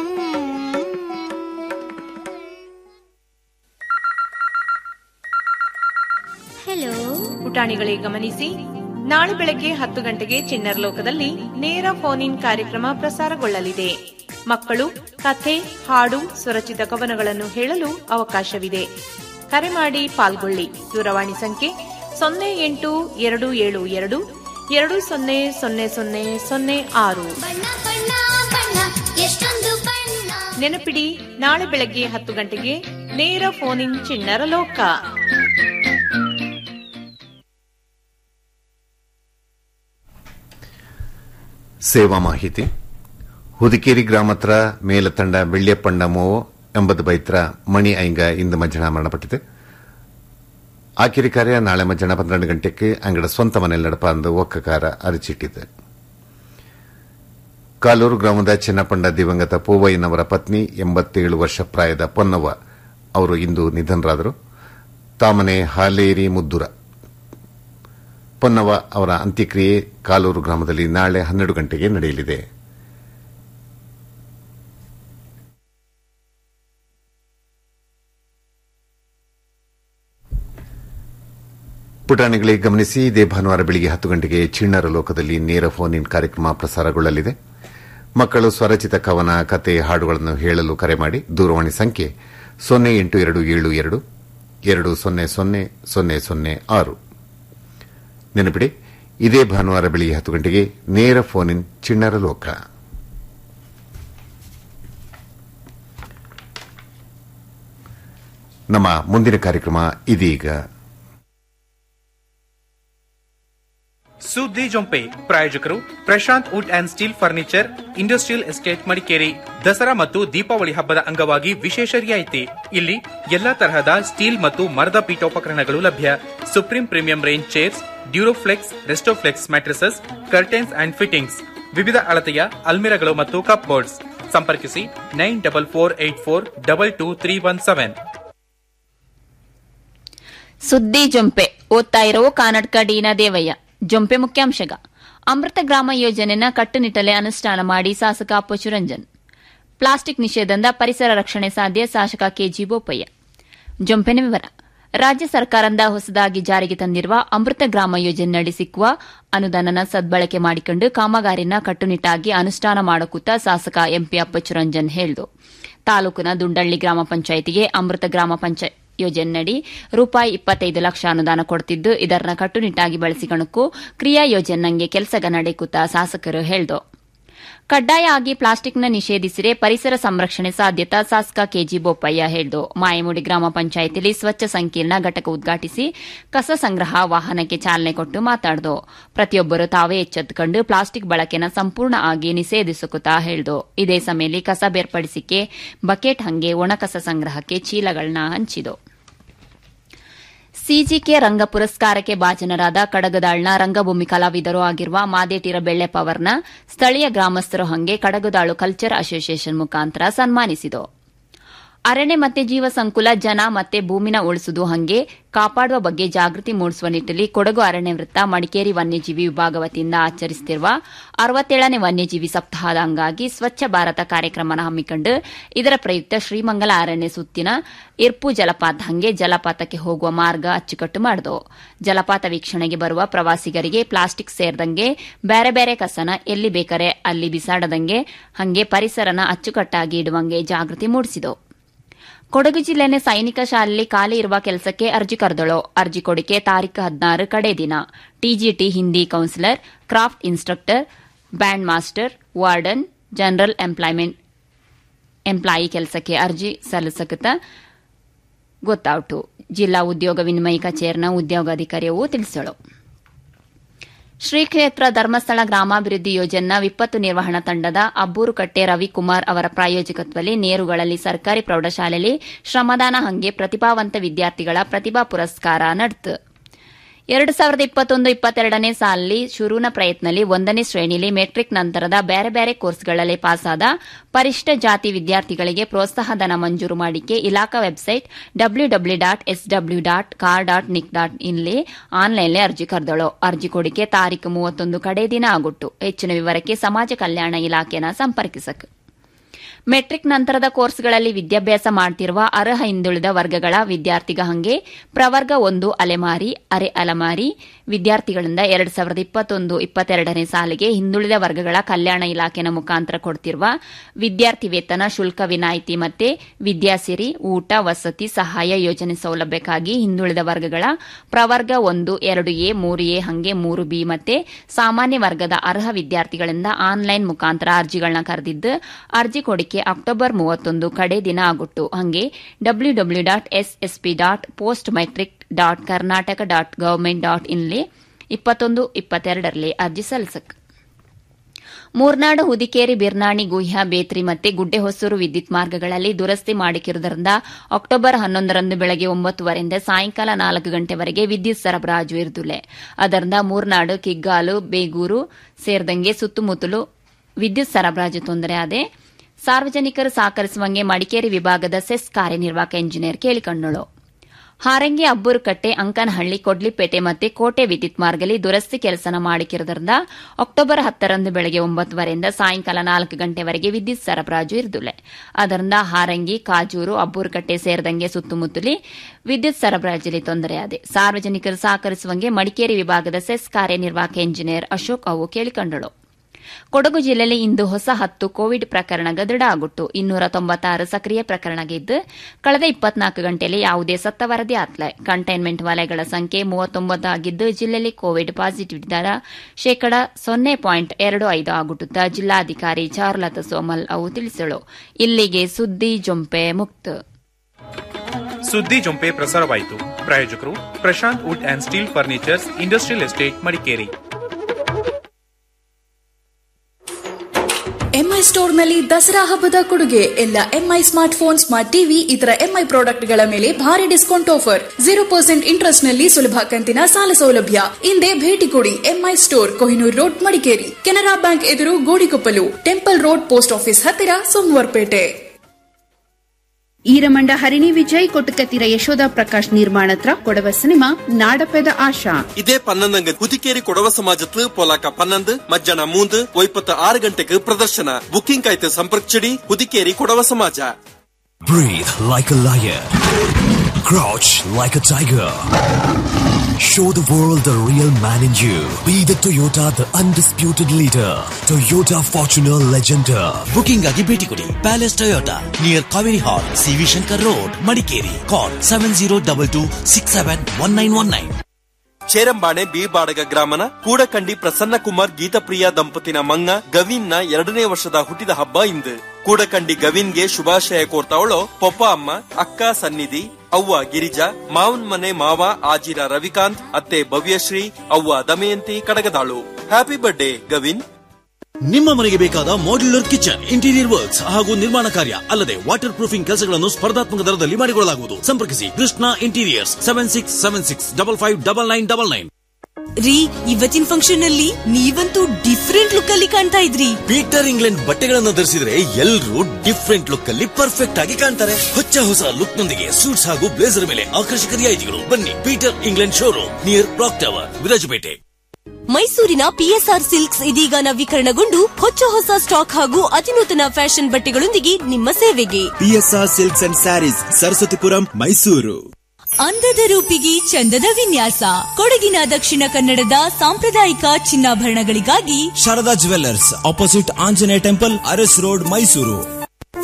ಹಲೋ ಪುಟಾಣಿಗಳೇ ಗಮನಿಸಿ ನಾಳೆ ಬೆಳಗ್ಗೆ ಹತ್ತು ಗಂಟೆಗೆ ಚಿಣ್ಣರ್ ಲೋಕದಲ್ಲಿ ನೇರ ಫೋನ್ ಇನ್ ಕಾರ್ಯಕ್ರಮ ಪ್ರಸಾರಗೊಳ್ಳಲಿದೆ ಮಕ್ಕಳು ಕಥೆ ಹಾಡು ಸ್ವರಚಿತ ಕವನಗಳನ್ನು ಹೇಳಲು ಅವಕಾಶವಿದೆ ಕರೆ ಮಾಡಿ ಪಾಲ್ಗೊಳ್ಳಿ ದೂರವಾಣಿ ಸಂಖ್ಯೆ ಸೊನ್ನೆ ಎಂಟು ಎರಡು ಏಳು ಎರಡು ಎರಡು ಸೊನ್ನೆ ಸೊನ್ನೆ ಸೊನ್ನೆ ಸೊನ್ನೆ ಆರು ಎಷ್ಟೊಂದು ಬಣ್ಣ ನೆನಪಿಡಿ ನಾಳೆ ಬೆಳಗ್ಗೆ ಹತ್ತು ಗಂಟೆಗೆ ನೇರ ಫೋನ್ ಇನ್ ಚಿಣ್ಣರ ಲೋಕ ಸೇವಾ ಮಾಹಿತಿ ಹುದಿಕೇರಿ ಗ್ರಾಮತ್ರ ಮೇಲತಂಡ ಬೆಳ್ಳಿಯಪ್ಪಂಡ ಮೋವೋ ಎಂಬತ್ತು ಬೈತ್ರ ಮಣಿ ಐಂಗ ಇಂದು ಮಧ್ಯಾಹ್ನ ಮರಣಪಟ್ಟಿದೆ ಆಕಿರಿ ಕಾರ್ಯ ನಾಳೆ ಮಧ್ಯಾಹ್ನ ಪನ್ನೆರಡು ಗಂಟೆಗೆ ಅಂಗಡ ಸ್ವಂತ ಮನೆಯಲ್ಲಿ ನಡಪ ಅಂದು ಒಕ್ಕಕಾರ ಅರಚಿಟ್ಟಿದೆ ಕಾಲೂರು ಗ್ರಾಮದ ಚಿನ್ನಪಂಡ ದಿವಂಗತ ಪೂವಯ್ಯನವರ ಪತ್ನಿ ಎಂಬತ್ತೇಳು ವರ್ಷ ಪ್ರಾಯದ ಪೊನ್ನವ್ವ ಅವರು ಇಂದು ನಿಧನರಾದರು ತಾಮನೆ ಹಾಲೇರಿ ಮುದ್ದುರ ಪೊನ್ನವ್ವ ಅವರ ಅಂತ್ಯಕ್ರಿಯೆ ಕಾಲೂರು ಗ್ರಾಮದಲ್ಲಿ ನಾಳೆ ಹನ್ನೆರಡು ಗಂಟೆಗೆ ನಡೆಯಲಿದೆ ಪುಟಾಣಿಗಳಿಗೆ ಗಮನಿಸಿ ಇದೇ ಭಾನುವಾರ ಬೆಳಿಗ್ಗೆ ಹತ್ತು ಗಂಟೆಗೆ ಚಿಣ್ಣರ ಲೋಕದಲ್ಲಿ ನೇರ ಫೋನ್ ಇನ್ ಕಾರ್ಯಕ್ರಮ ಪ್ರಸಾರಗೊಳ್ಳಲಿದೆ ಮಕ್ಕಳು ಸ್ವರಚಿತ ಕವನ ಕತೆ ಹಾಡುಗಳನ್ನು ಹೇಳಲು ಕರೆ ಮಾಡಿ ದೂರವಾಣಿ ಸಂಖ್ಯೆ ಸೊನ್ನೆ ಎಂಟು ಎರಡು ಏಳು ಎರಡು ಎರಡು ಸೊನ್ನೆ ಸೊನ್ನೆ ಸೊನ್ನೆ ಸೊನ್ನೆ ಆರು ನೆನಪಿಡಿ ಇದೇ ಭಾನುವಾರ ಬೆಳಿಗ್ಗೆ ಹತ್ತು ಗಂಟೆಗೆ ನೇರ ಫೋನ್ ಇನ್ ಚಿಣ್ಣರ ಲೋಕ ನಮ್ಮ ಮುಂದಿನ ಕಾರ್ಯಕ್ರಮ ಇದೀಗ ಸುದ್ದಿ ಜೊಂಪೆ ಪ್ರಾಯೋಜಕರು Prashant wood and steel furniture industrial estate Madikeri Dasara ಮತ್ತು ದೀಪಾವಳಿ ಹಬ್ಬದ ಅಂಗವಾಗಿ ವಿಶೇಷ ರಿಯಾಯಿತಿ ಇಲ್ಲಿ ಎಲ್ಲಾ ತರಹದ ಸ್ಟೀಲ್ ಮತ್ತು ಮರದ ಪೀಠೋಪಕರಣಗಳು ಲಭ್ಯ supreme premium range chairs Duroflex Restoflex mattresses curtains and fittings ವಿವಿಧ ಅಳತೆಯ ಅಲ್ಮಿರಗಳು ಮತ್ತು ಕಪ್ ಬೋರ್ಡ್ಸ್ ಸಂಪರ್ಕಿಸಿ nine double four eight four double two three one seven ಸುದ್ದಿ ಜೊಂಪೆ ಓದ್ತಾ ಇರೋ ಕಾನಡ್ಕ ಡಿನ ದೇವಯ್ಯ ಜೊಂಪೆ ಮುಖ್ಯಾಂಶಗ ಅಮೃತ ಗ್ರಾಮ ಯೋಜನೆನ ಕಟ್ಟುನಿಟ್ಟಲೆ ಅನುಷ್ಠಾನ ಮಾಡಿ ಶಾಸಕ ಪಶುರಂಜನ್ ಪ್ಲಾಸ್ಟಿಕ್ ನಿಷೇಧದಿಂದ ಪರಿಸರ ರಕ್ಷಣೆ ಸಾಧ್ಯ ಶಾಸಕ ಕೆಜಿ ಬೋಪಯ್ಯ ಜೊಂಪೆನ ವಿವರ ರಾಜ್ಯ ಸರ್ಕಾರದಿಂದ ಹೊಸದಾಗಿ ಜಾರಿಗೆ ತಂದಿರುವ ಅಮೃತ ಗ್ರಾಮ ಯೋಜನೆಯಡಿ ಸಿಕ್ಕುವ ಅನುದಾನನ ಸದ್ಬಳಕೆ ಮಾಡಿಕೊಂಡು ಕಾಮಗಾರಿನ ಕಟ್ಟುನಿಟ್ಟಾಗಿ ಅನುಷ್ಠಾನ ಮಾಡಕೂತ ಶಾಸಕ ಎಂಪಿ ಅಪ್ಪಚುರಂಜನ್ ಹೇಳಿದು ತಾಲೂಕಿನ ದುಂಡಳ್ಳಿ ಗ್ರಾಮ ಪಂಚಾಯಿತಿಗೆ ಅಮೃತ ಗ್ರಾಮ ಪಂಚಾಯತ್ ಯೋಜನೆಯಡಿ ರೂಪಾಯಿ ಇಪ್ಪತ್ತೈದು ಲಕ್ಷ ಅನುದಾನ ಕೊಡುತ್ತಿದ್ದು ಇದನ್ನ ಕಟ್ಟುನಿಟ್ಟಾಗಿ ಬಳಸಿಕೊಳ್ಳಕ್ಕೂ ಕ್ರಿಯಾ ಯೋಜನೆಗೆ ಕೆಲಸಗ ನಡೆಕೂತ ಶಾಸಕರು ಹೇಳಿದು ಕಡ್ಡಾಯ ಆಗಿ ಪ್ಲಾಸ್ಟಿಕ್ನ ನಿಷೇಧಿಸಿರೆ ಪರಿಸರ ಸಂರಕ್ಷಣೆ ಸಾಧ್ಯತಾ ಶಾಸಕ ಕೆಜಿ ಬೋಪಯ್ಯ ಹೇಳಿದು ಮಾಯಮುಡಿ ಗ್ರಾಮ ಪಂಚಾಯಿತಿಯಲ್ಲಿ ಸ್ವಚ್ಛ ಸಂಕೀರ್ಣ ಘಟಕ ಉದ್ಘಾಟಿಸಿ ಕಸ ಸಂಗ್ರಹ ವಾಹನಕ್ಕೆ ಚಾಲನೆ ಕೊಟ್ಟು ಮಾತಾಡಿದು ಪ್ರತಿಯೊಬ್ಬರು ತಾವೇ ಎಚ್ಚೆತ್ತುಕೊಂಡು ಪ್ಲಾಸ್ಟಿಕ್ ಬಳಕೆನ ಸಂಪೂರ್ಣ ಆಗಿ ನಿಷೇಧಿಸುತ್ತಾ ಹೇಳಿದು ಇದೇ ಸಮಯದಲ್ಲಿ ಕಸ ಬೇರ್ಪಡಿಸಿಕೆ ಬಕೆಟ್ ಹಂಗೆ ಒಣಕಸ ಸಂಗ್ರಹಕ್ಕೆ ಚೀಲಗಳನ್ನ ಹಂಚಿದು ಸಿಜಿಕೆ ರಂಗ ಪುರಸ್ಕಾರಕ್ಕೆ ಭಾಜನರಾದ ಕಡಗದಾಳ್ನ ರಂಗಭೂಮಿ ಕಲಾವಿದರು ಆಗಿರುವ ಮಾದೇಟಿರ ಬೆಳ್ಳೆಪವರ್ನ ಸ್ಥಳೀಯ ಗ್ರಾಮಸ್ಥರು ಹಂಗೆ ಕಡಗದಾಳು ಕಲ್ಚರ್ ಅಸೋಸಿಯೇಷನ್ ಮುಖಾಂತರ ಸನ್ಮಾನಿಸಿತು ಅರಣ್ಯ ಮತ್ತೆ ಜೀವ ಸಂಕುಲ ಜನ ಮತ್ತೆ ಭೂಮಿನ ಉಳಿಸುವುದು ಹಂಗೆ ಕಾಪಾಡುವ ಬಗ್ಗೆ ಜಾಗೃತಿ ಮೂಡಿಸುವ ನಿಟ್ಟಿನಲ್ಲಿ ಕೊಡಗು ಅರಣ್ಯ ವೃತ್ತ ಮಡಿಕೇರಿ ವನ್ಯಜೀವಿ ವಿಭಾಗ ವತಿಯಿಂದ ಆಚರಿಸುತ್ತಿರುವ ಅರವತ್ತೇಳನೇ ವನ್ಯಜೀವಿ ಸಪ್ತಾಹದ ಅಂಗಾಗಿ ಸ್ವಚ್ಛ ಭಾರತ ಕಾರ್ಯಕ್ರಮನ ಹಮ್ಮಿಕೊಂಡು ಇದರ ಪ್ರಯುಕ್ತ ಶ್ರೀಮಂಗಲ ಅರಣ್ಯ ಸುತ್ತಿನ ಇರ್ಪು ಜಲಪಾತ ಹಂಗೆ ಜಲಪಾತಕ್ಕೆ ಹೋಗುವ ಮಾರ್ಗ ಅಚ್ಚುಕಟ್ಟು ಮಾಡಿದವು ಜಲಪಾತ ವೀಕ್ಷಣೆಗೆ ಬರುವ ಪ್ರವಾಸಿಗರಿಗೆ ಪ್ಲಾಸ್ಟಿಕ್ ಸೇರಿದಂಗೆ ಬೇರೆ ಬೇರೆ ಕಸನ ಎಲ್ಲಿ ಬೇಕಾರೆ ಅಲ್ಲಿ ಬಿಸಾಡದಂಗೆ ಹಂಗೆ ಪರಿಸರನ ಅಚ್ಚುಕಟ್ಟಾಗಿ ಇಡುವಂಗೆ ಜಾಗೃತಿ ಮೂಡಿಸಿದವು ಕೊಡಗು ಜಿಲ್ಲೆನ ಸೈನಿಕ ಶಾಲೆಯಲ್ಲಿ ಖಾಲಿ ಇರುವ ಕೆಲಸಕ್ಕೆ ಅರ್ಜಿ ಕರೆದಳು ಅರ್ಜಿ ಕೊಡಿಕೆ ತಾರೀಕು ಹದಿನಾರು ಕಡೆ ದಿನ TGT Hindi counsellor craft instructor band master warden general employment employee ಕೆಲಸಕ್ಕೆ ಅರ್ಜಿ ಸಲ್ಲಿಸಕತ್ತ ಗೊತ್ತಾಯ್ತು ಜಿಲ್ಲಾ ಉದ್ಯೋಗ ವಿನಿಮಯ ಕಚೇರಿನ ಉದ್ಯೋಗಾಧಿಕಾರಿಯು ತಿಳಿಸಳು ಶ್ರೀಕ್ಷೇತ್ರ ಧರ್ಮಸ್ಥಳ ಗ್ರಾಮಾಭಿವೃದ್ಧಿ ಯೋಜನೆಯ ವಿಪತ್ತು ನಿರ್ವಹಣಾ ತಂಡದ ಅಬ್ಬೂರುಕಟ್ಟೆ ರವಿಕುಮಾರ್ ಅವರ ಪ್ರಾಯೋಜಕತ್ವದಲ್ಲಿ ನೇರುಗಳಲ್ಲಿ ಸರ್ಕಾರಿ ಪ್ರೌಢಶಾಲೆಯಲ್ಲಿ ಶ್ರಮದಾನ ಹಂಗೆ ಪ್ರತಿಭಾವಂತ ವಿದ್ಯಾರ್ಥಿಗಳ ಪ್ರತಿಭಾ ಪುರಸ್ಕಾರ ನಡೆತು ಎರಡು ಸಾವಿರದ ಇಪ್ಪತ್ತೊಂದು ಇಪ್ಪತ್ತೆರಡನೇ ಸಾಲಿನಲ್ಲಿ ಶುರುವಿನ ಪ್ರಯತ್ನದಲ್ಲಿ ಒಂದನೇ ಶ್ರೇಣಿಯಲ್ಲಿ ಮೆಟ್ರಿಕ್ ನಂತರದ ಬೇರೆ ಬೇರೆ ಕೋರ್ಸ್ಗಳಲ್ಲಿ ಪಾಸಾದ ಪರಿಷ್ಠ ಜಾತಿ ವಿದ್ಯಾರ್ಥಿಗಳಿಗೆ ಪ್ರೋತ್ಸಾಹಧನ ಮಂಜೂರು ಮಾಡಿಕೆ ಇಲಾಖಾ website W W dot S W dot kar dot nic dot ಇನ್ಲಿ ಆನ್ಲೈನ್ಲಿ ಅರ್ಜಿ ಕರೆದಳು ಅರ್ಜಿ ಕೊಡಿಕೆ ತಾರೀಕು ಮೂವತ್ತೊಂದು ಕಡೆ ದಿನ ಆಗುಟ್ಟು ಹೆಚ್ಚಿನ ವಿವರಕ್ಕೆ ಸಮಾಜ ಕಲ್ಯಾಣ ಇಲಾಖೆನ ಸಂಪರ್ಕಿಸಕ್ಕೆ ಮೆಟ್ರಿಕ್ ನಂತರದ ಕೋರ್ಸ್ಗಳಲ್ಲಿ ವಿದ್ಯಾಭ್ಯಾಸ ಮಾಡುತ್ತಿರುವ ಅರ್ಹ ಹಿಂದುಳಿದ ವರ್ಗಗಳ ವಿದ್ಯಾರ್ಥಿಗ ಹಂಗೆ ಪ್ರವರ್ಗ ಒಂದು ಅಲೆಮಾರಿ ಅರೆ ಅಲೆಮಾರಿ ವಿದ್ಯಾರ್ಥಿಗಳಿಂದ ಎರಡು ಸಾವಿರದ ಇಪ್ಪತ್ತೊಂದು ಇಪ್ಪತ್ತೆರಡನೇ ಸಾಲಿಗೆ ಹಿಂದುಳಿದ ವರ್ಗಗಳ ಕಲ್ಯಾಣ ಇಲಾಖೆನ ಮುಖಾಂತರ ಕೊಡುತ್ತಿರುವ ವಿದ್ಯಾರ್ಥಿ ವೇತನ ಶುಲ್ಕ ವಿನಾಯಿತಿ ಮತ್ತೆ ವಿದ್ಯಾಸಿರಿ ಊಟ ವಸತಿ ಸಹಾಯ ಯೋಜನೆ ಸೌಲಭ್ಯಕ್ಕಾಗಿ ಹಿಂದುಳಿದ ವರ್ಗಗಳ ಪ್ರವರ್ಗ ಒಂದು ಎರಡು ಎ ಮೂರು ಎ ಹಂಗೆ ಮೂರು ಬಿ ಮತ್ತೆ ಸಾಮಾನ್ಯ ವರ್ಗದ ಅರ್ಹ ವಿದ್ಯಾರ್ಥಿಗಳಿಂದ ಆನ್ಲೈನ್ ಮುಖಾಂತರ ಅರ್ಜಿಗಳನ್ನ ಕರೆದಿದ್ದು ಅರ್ಜಿ ಕೊಡಿಕೆ ಅಕ್ಟೋಬರ್ ಮೂವತ್ತೊಂದು ಕಡೆ ದಿನ ಆಗುಟ್ಟು ಹಂಗೆ W W dot SSP dot post matric dot Karnataka dot government dot ಇನ್ಲಿ ಇಪ್ಪತ್ತೊಂದು ಇಪ್ಪತ್ತೆರಡರಲ್ಲಿ ಅರ್ಜಿ ಸಲ್ಲಿಸಕ್ ಮೂರ್ನಾಡು ಹುದಿಕೇರಿ ಬಿರ್ನಾಣಿ ಗುಹ್ಯ ಬೇತ್ರಿ ಮತ್ತೆ ಗುಡ್ಡೆಹೊಸೂರು ವಿದ್ಯುತ್ ಮಾರ್ಗಗಳಲ್ಲಿ ದುರಸ್ತಿ ಮಾಡಿಕ್ಕಿರುವುದರಿಂದ ಅಕ್ಟೋಬರ್ ಹನ್ನೊಂದರಂದು ಬೆಳಗ್ಗೆ ಒಂಬತ್ತುವರೆಯಿಂದ ಸಾಯಂಕಾಲ ನಾಲ್ಕು ಗಂಟೆವರೆಗೆ ವಿದ್ಯುತ್ ಸರಬರಾಜು ಇರುದಿಲ್ಲ ಅದರಿಂದ ಮೂರ್ನಾಡು ಕಿಗ್ಗಾಲು ಬೇಗೂರು ಸೇರಿದಂಗೆ ಸುತ್ತಮುತ್ತಲು ವಿದ್ಯುತ್ ಸರಬರಾಜು ತೊಂದರೆಯಾದೆ ಸಾರ್ವಜನಿಕರು ಸಹಕರಿಸುವಂಗೆ ಮಡಿಕೇರಿ ವಿಭಾಗದ ಸೆಸ್ ಕಾರ್ಯನಿರ್ವಾಹಕ ಇಂಜಿನಿಯರ್ ಕೇಳಿಕೊಂಡಳು ಹಾರಂಗಿ ಅಬ್ಬೂರುಕಟ್ಟೆ ಅಂಕನಹಳ್ಳಿ ಕೊಡ್ಲಿಪೇಟೆ ಮತ್ತೆ ಕೋಟೆ ವಿದ್ಯುತ್ ಮಾರ್ಗದಲ್ಲಿ ದುರಸ್ತಿ ಕೆಲಸನ ಮಾಡಿಕ್ಕಿರುವುದರಿಂದ ಅಕ್ಟೋಬರ್ ಹತ್ತರಂದು ಬೆಳಗ್ಗೆ ಒಂಬತ್ತುವರೆಯಿಂದ ಸಾಯಂಕಾಲ ನಾಲ್ಕು ಗಂಟೆವರೆಗೆ ವಿದ್ಯುತ್ ಸರಬರಾಜು ಇರುದಿಲ್ಲ ಅದರಿಂದ ಹಾರಂಗಿ ಕಾಜೂರು ಅಬ್ಬೂರುಕಟ್ಟೆ ಸೇರಿದಂಗೆ ಸುತ್ತಮುತ್ತಲಿ ವಿದ್ಯುತ್ ಸರಬರಾಜಲ್ಲಿ ತೊಂದರೆಯಾದೆ ಸಾರ್ವಜನಿಕರು ಸಹಕರಿಸುವಂಗೆ ಮಡಿಕೇರಿ ವಿಭಾಗದ ಸೆಸ್ ಕಾರ್ಯನಿರ್ವಾಹಕ ಇಂಜಿನಿಯರ್ ಅಶೋಕ್ ಅವು ಕೇಳಿಕೊಂಡಳು ಕೊಡಗು ಜಿಲ್ಲೆಯಲ್ಲಿ ಇಂದು ಹೊಸ ಹತ್ತು ಕೋವಿಡ್ ಪ್ರಕರಣಗ ದೃಢ ಆಗಿತ್ತು ಇನ್ನೂರ ತೊಂಬತ್ತಾರು ಸಕ್ರಿಯ ಪ್ರಕರಣಗಿದ್ದು ಕಳೆದ ಇಪ್ಪತ್ನಾಲ್ಕು ಗಂಟೆಯಲ್ಲಿ ಯಾವುದೇ ಸತ್ತ ವರದಿ ಆತ್ಲ ಕಂಟೈನ್ಮೆಂಟ್ ವಲಯಗಳ ಸಂಖ್ಯೆ ಮೂವತ್ತೊಂಬತ್ತು ಆಗಿದ್ದು ಜಿಲ್ಲೆಯಲ್ಲಿ ಕೋವಿಡ್ ಪಾಸಿಟಿವ್ ದರ ಶೇಕಡ ಸೊನ್ನೆ ಪಾಯಿಂಟ್ ಎರಡು ಐದು ಆಗುತ್ತ ಜಿಲ್ಲಾಧಿಕಾರಿ ಚಾರ್ಲತಾ ಸೋಮಲ್ ಅವು ತಿಳಿಸಳು ಇಲ್ಲಿಗೆ ಸುದ್ದಿ ಜೊಂಪೆ ಮುಕ್ತ ಸುದ್ದಿ ಜೊಂಪೆ ಪ್ರಸಾರವಾಯಿತು ಪ್ರಾಯೋಜಕರು Prashant wood and steel furnitures industrial estate Madikeri MI ಸ್ಟೋರ್ನಲ್ಲಿ ದಸರಾ ಹಬ್ಬದ ಕೊಡುಗೆ ಎಲ್ಲ MI smartphone smart TV ಇತರ ಎಂಐ ಪ್ರಾಡಕ್ಟ್ಗಳ ಮೇಲೆ ಭಾರಿ discount offer zero percent interest ನಲ್ಲಿ ಸುಲಭ ಕಂತಿನ ಸಾಲ ಸೌಲಭ್ಯ ಹಿಂದೆ ಭೇಟಿ ಕೊಡಿ MI store Kohinoor road Madikeri Canara bank ಎದುರು Godikoppalu temple road post office ಹತ್ತಿರ ಸೋಮವಾರಪೇಟೆ ಈರಮಂಡ ಹರಿಣಿ ವಿಜಯ್ ಕೊಟ್ಟಕತ್ತಿರ ಯಶೋಧ ಪ್ರಕಾಶ್ ನಿರ್ಮಾಣತ್ರ ಕೊಡವ ಸಿನಿಮಾ ನಾಡಪೆದ ಆಶಾ இதே பன்னெண்டுங்க புதுக்கேரி குடவ சமாஜத்து போலாக்க பன்னெண்டு மஜ்ஜன மூந்து ஒய்பத்து ஆறு கண்டக்கு பிரதர்ಶನ ಬುಕಿಂಗ್ ಆಯ್ತು ಸಂಪರ್ಕಿಸಿಡಿ ಹುದಿಕೇರಿ ಕೊಡವ ಸಮಾಜ Breathe like a lion. Crouch like a tiger. Show the world the real man in you. Be the Toyota, the undisputed leader. Toyota Fortuner Legender. Booking ಆಗಿ ಭೇಟಿ ಕೊಡಿ palace Toyota near Kaveri hall C V Shankar road Madikeri call seven zero double two six seven one nine one nine Cherambane B Badaga ಗ್ರಾಮನ ಕೂಡಕಂಡಿ ಪ್ರಸನ್ನ ಕುಮಾರ್ ಗೀತಪ್ರಿಯ ದಂಪತಿನ ಮಂಗ ಗವಿನ್ ನ ಎರಡನೇ ವರ್ಷದ ಹುಟ್ಟಿದ ಹಬ್ಬ ಇಂದು ಕೂಡಕಂಡಿ ಗವಿನ್ಗೆ ಶುಭಾಶಯ ಕೋರ್ತಾವಳೋ ಪೊಪ್ಪ ಅಮ್ಮ ಅಕ್ಕ ಸನ್ನಿಧಿ ಅವ್ವ ಗಿರಿಜಾ ಮಾವನ್ ಮನೆ ಮಾವ ಆಜಿರ ರವಿಕಾಂತ್ ಅತ್ತೆ ಭವ್ಯಶ್ರೀ ಅವ್ವ Damayanti Kadagadalu happy birthday Gavin ನಿಮ್ಮ ಮನೆಗೆ ಬೇಕಾದ ಮಾಡ್ಯುಲರ್ ಕಿಚನ್ ಇಂಟೀರಿಯರ್ ವರ್ಕ್ಸ್ ಹಾಗೂ ನಿರ್ಮಾಣ ಕಾರ್ಯ ಅಲ್ಲದೆ ವಾಟರ್ ಪ್ರೂಫಿಂಗ್ ಕೆಲಸಗಳನ್ನು ಸ್ಪರ್ಧಾತ್ಮಕ ದರದಲ್ಲಿ ಮಾಡಿಕೊಳ್ಳಲಾಗುವುದು ಸಂಪರ್ಕಿಸಿ Krishna interiors seven six seven six double five double nine double nine ರೀ ಇವತ್ತಿನ ಫಂಕ್ಷನ್ ಅಲ್ಲಿ ನೀವಂತೂ ಡಿಫ್ರೆಂಟ್ ಲುಕ್ ಅಲ್ಲಿ ಕಾಣ್ತಾ ಇದ್ರಿ ಪೀಟರ್ ಇಂಗ್ಲೆಂಡ್ ಬಟ್ಟೆಗಳನ್ನು ಧರಿಸಿದ್ರೆ ಎಲ್ಲರೂ ಡಿಫ್ರೆಂಟ್ ಲುಕ್ ಅಲ್ಲಿ ಪರ್ಫೆಕ್ಟ್ ಆಗಿ ಕಾಣ್ತಾರೆ ಹೊಚ್ಚ ಹೊಸ ಲುಕ್ ನೊಂದಿಗೆ ಸೂಟ್ಸ್ ಹಾಗೂ ಬ್ಲೇಸರ್ ಮೇಲೆ ಆಕರ್ಷಕ ರಿಯಾಯಿತಿಗಳು ಬನ್ನಿ Peter England showroom near clock tower Virajpet ಮೈಸೂರಿನ ಪಿಎಸ್ಆರ್ ಸಿಲ್ಕ್ಸ್ ಇದೀಗ ನವೀಕರಣಗೊಂಡು ಹೊಚ್ಚ ಹೊಸ ಸ್ಟಾಕ್ ಹಾಗೂ ಅತಿನೂತನ ಫ್ಯಾಷನ್ ಬಟ್ಟೆಗಳೊಂದಿಗೆ ನಿಮ್ಮ ಸೇವೆಗೆ PSR silks and sarees Saraswathipuram Mysuru ಅಂದದ ರೂಪಿಗೆ ಚಂದದ ವಿನ್ಯಾಸ ಕೊಡಗಿನ ದಕ್ಷಿಣ ಕನ್ನಡದ ಸಾಂಪ್ರದಾಯಿಕ ಚಿನ್ನಾಭರಣಗಳಿಗಾಗಿ Sharada jewellers opposite Anjaneya temple Aras road Mysuru